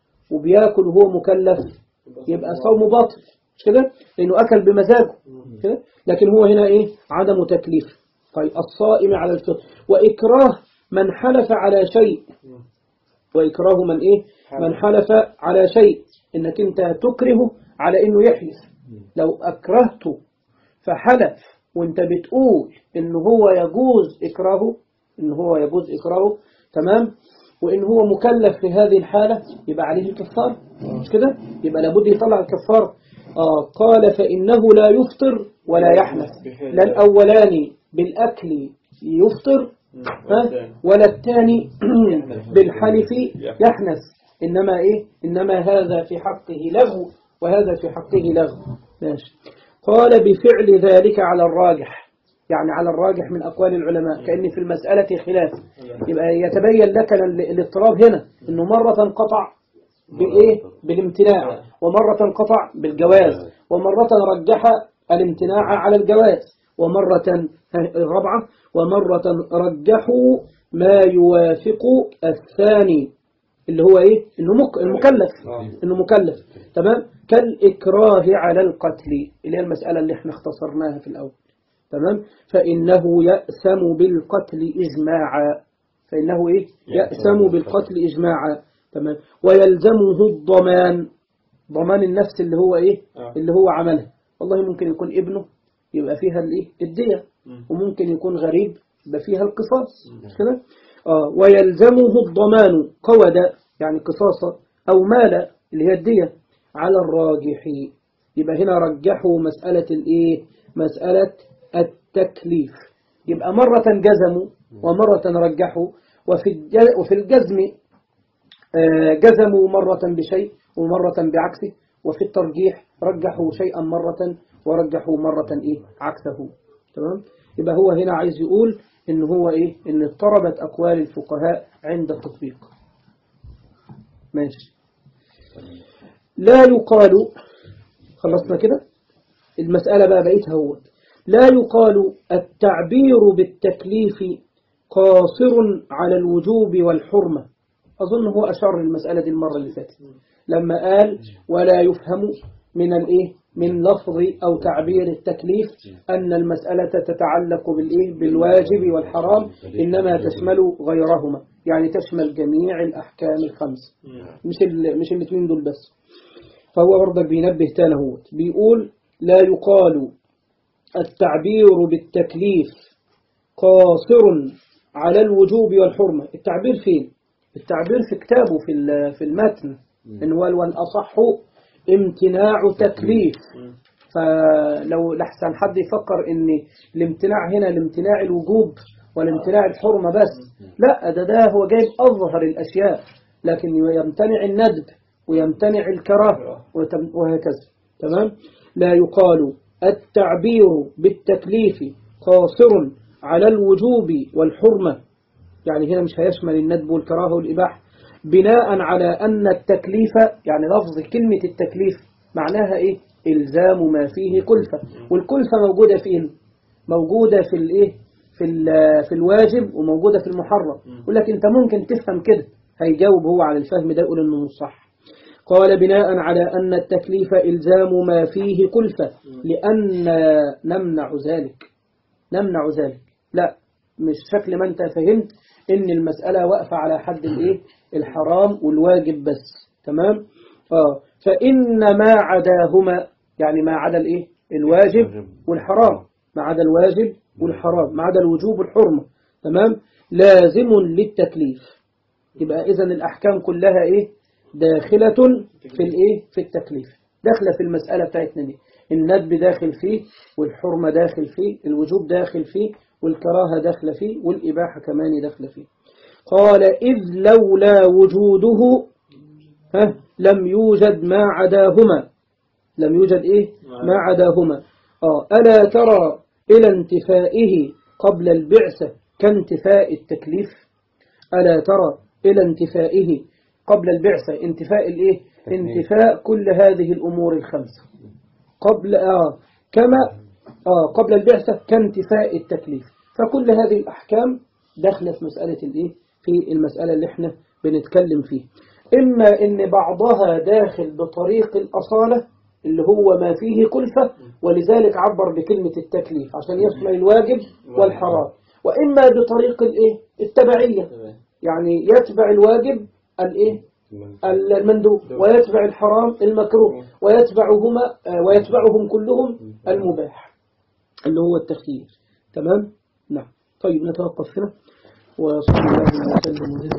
وبياكل وهو مكلف يبقى صومه باطل مش كده لأنه أكل بمزاجه كده لكن هو هنا إيه عدم تكليف طيب الصائم على الفطر وإكراه من حلف على شيء وإكراه من إيه من حلف على شيء إنك أنت تكره على إنه يحلف لو أكرهته فحلف وانت بتقول إن هو يجوز إكراهه إن هو يجوز إكراهه تمام وإن هو مكلف في هذه الحالة يبقى عليه الكفار مش كده يبقى لابد يطلع الكفار آه قال فإنه لا يفطر ولا يحنث لا الأولاني بالأكل يفطر ها ولا الثاني بالحلف يحنث إنما إيه إنما هذا في حقه لغو وهذا في حقه لغو ماشي قال بفعل ذلك على الراجح يعني على الراجح من أقوال العلماء كأن في المسألة خلاف يبقى يتبين لك ال- الاضطراب هنا إنه مرة قطع بالإيه بالامتناع ومرة قطع بالجواز ومرة رجح الامتناع على الجواز ومرة الرابعة ومرة رجحوا ما يوافق الثاني اللي هو ايه انه مك... المكلف انه مكلف تمام كالإكراه على القتل اللي هي المسألة اللي احنا اختصرناها في الأول تمام فإنه يأسم بالقتل إجماعا فإنه إيه يأسم بالقتل إجماعا تمام ويلزمه الضمان ضمان النفس اللي هو إيه اللي هو عملها والله ممكن يكون ابنه يبقى فيها الإيه الدية وممكن يكون غريب يبقى فيها القصاص مش كده آه ويلزمه الضمان قود يعني قصاصا أو مال اللي هي الدية على الراجح يبقى هنا رجحوا مسألة الإيه مسألة التكليف يبقى مرة جزموا ومرة رجحوا وفي الج- وفي الجزم آه، جزموا مرة بشيء ومرة بعكسه وفي الترجيح رجحوا شيئا مرة ورجحوا مرة إيه عكسه تمام يبقى هو هنا عايز يقول إن هو إيه إن اضطربت أقوال الفقهاء عند التطبيق ماشي لا يقال خلصنا كده المسألة بقى بقيتها هو لا يقال التعبير بالتكليف قاصر على الوجوب والحرمة أظن هو أشار المسألة دي المرة اللي فاتت لما قال ولا يفهم من الإيه من لفظ أو تعبير التكليف أن المسألة تتعلق بالإيه بالواجب والحرام إنما تشمل غيرهما يعني تشمل جميع الأحكام الخمس مش ال- مش الاثنين دول بس فهو برضك بينبه تاني هو بيقول لا يقال التعبير بالتكليف قاصر على الوجوب والحرمة التعبير فين التعبير في كتابه في ال- في المتن إن هو والأصح امتناع تكليف فلو لحسن حد يفكر ان الامتناع هنا الامتناع الوجوب والامتناع الحرمة بس لا ده ده هو جايب أظهر الأشياء لكن يمتنع الندب ويمتنع الكراهة وتم- وهكذا تمام لا يقال التعبير بالتكليف قاصر على الوجوب والحرمة يعني هنا مش هيشمل الندب والكراهة والإباحة بناء على أن التكليف يعني لفظ كلمة التكليف معناها إيه إلزام ما فيه كلفة والكلفة موجودة فين موجودة في الإيه في, ال- في الواجب وموجودة في المحرم يقول لك أنت ممكن تفهم كده هيجاوب هو على الفهم ده يقول إنه مش صح قال بناء على أن التكليف إلزام ما فيه كلفة لأن نمنع ذلك نمنع ذلك لا مش شكل ما انت فهمت ان المسألة واقفة على حد الايه الحرام والواجب بس تمام اه فإن ما عداهما يعني ما عدا الايه الواجب والحرام ما عدا الواجب والحرام ما عدا الوجوب والحرمة تمام لازم للتكليف يبقى إذا الأحكام كلها إيه داخلة في الإيه في التكليف داخلة في المسألة بتاعتنا دي الندب داخل فيه والحرمة داخل فيه الوجوب داخل فيه والكراهة داخلة فيه والإباحة كمان داخلة فيه قال إذ لولا وجوده ها لم يوجد ما عداهما لم يوجد إيه ما عداهما آه ألا ترى إلى انتفائه قبل البعثة كانتفاء التكليف ألا ترى إلى انتفائه قبل البعثة انتفاء الإيه انتفاء كل هذه الأمور الخمسة قبل آه كما آه قبل البعثة كانتفاء التكليف فكل هذه الأحكام داخلة في مسألة الإيه في المسألة اللي احنا بنتكلم فيه إما إن بعضها داخل بطريق الأصالة اللي هو ما فيه كلفة ولذلك عبر بكلمة التكليف عشان يشمل الواجب والحرام وإما بطريق الإيه التبعية يعني يتبع الواجب الإيه المندوب ويتبع الحرام المكروه ويتبعهما آه، ويتبعهم كلهم المباح اللي هو التخيير تمام نعم طيب نتوقف هنا وصلى الله وسلم وزد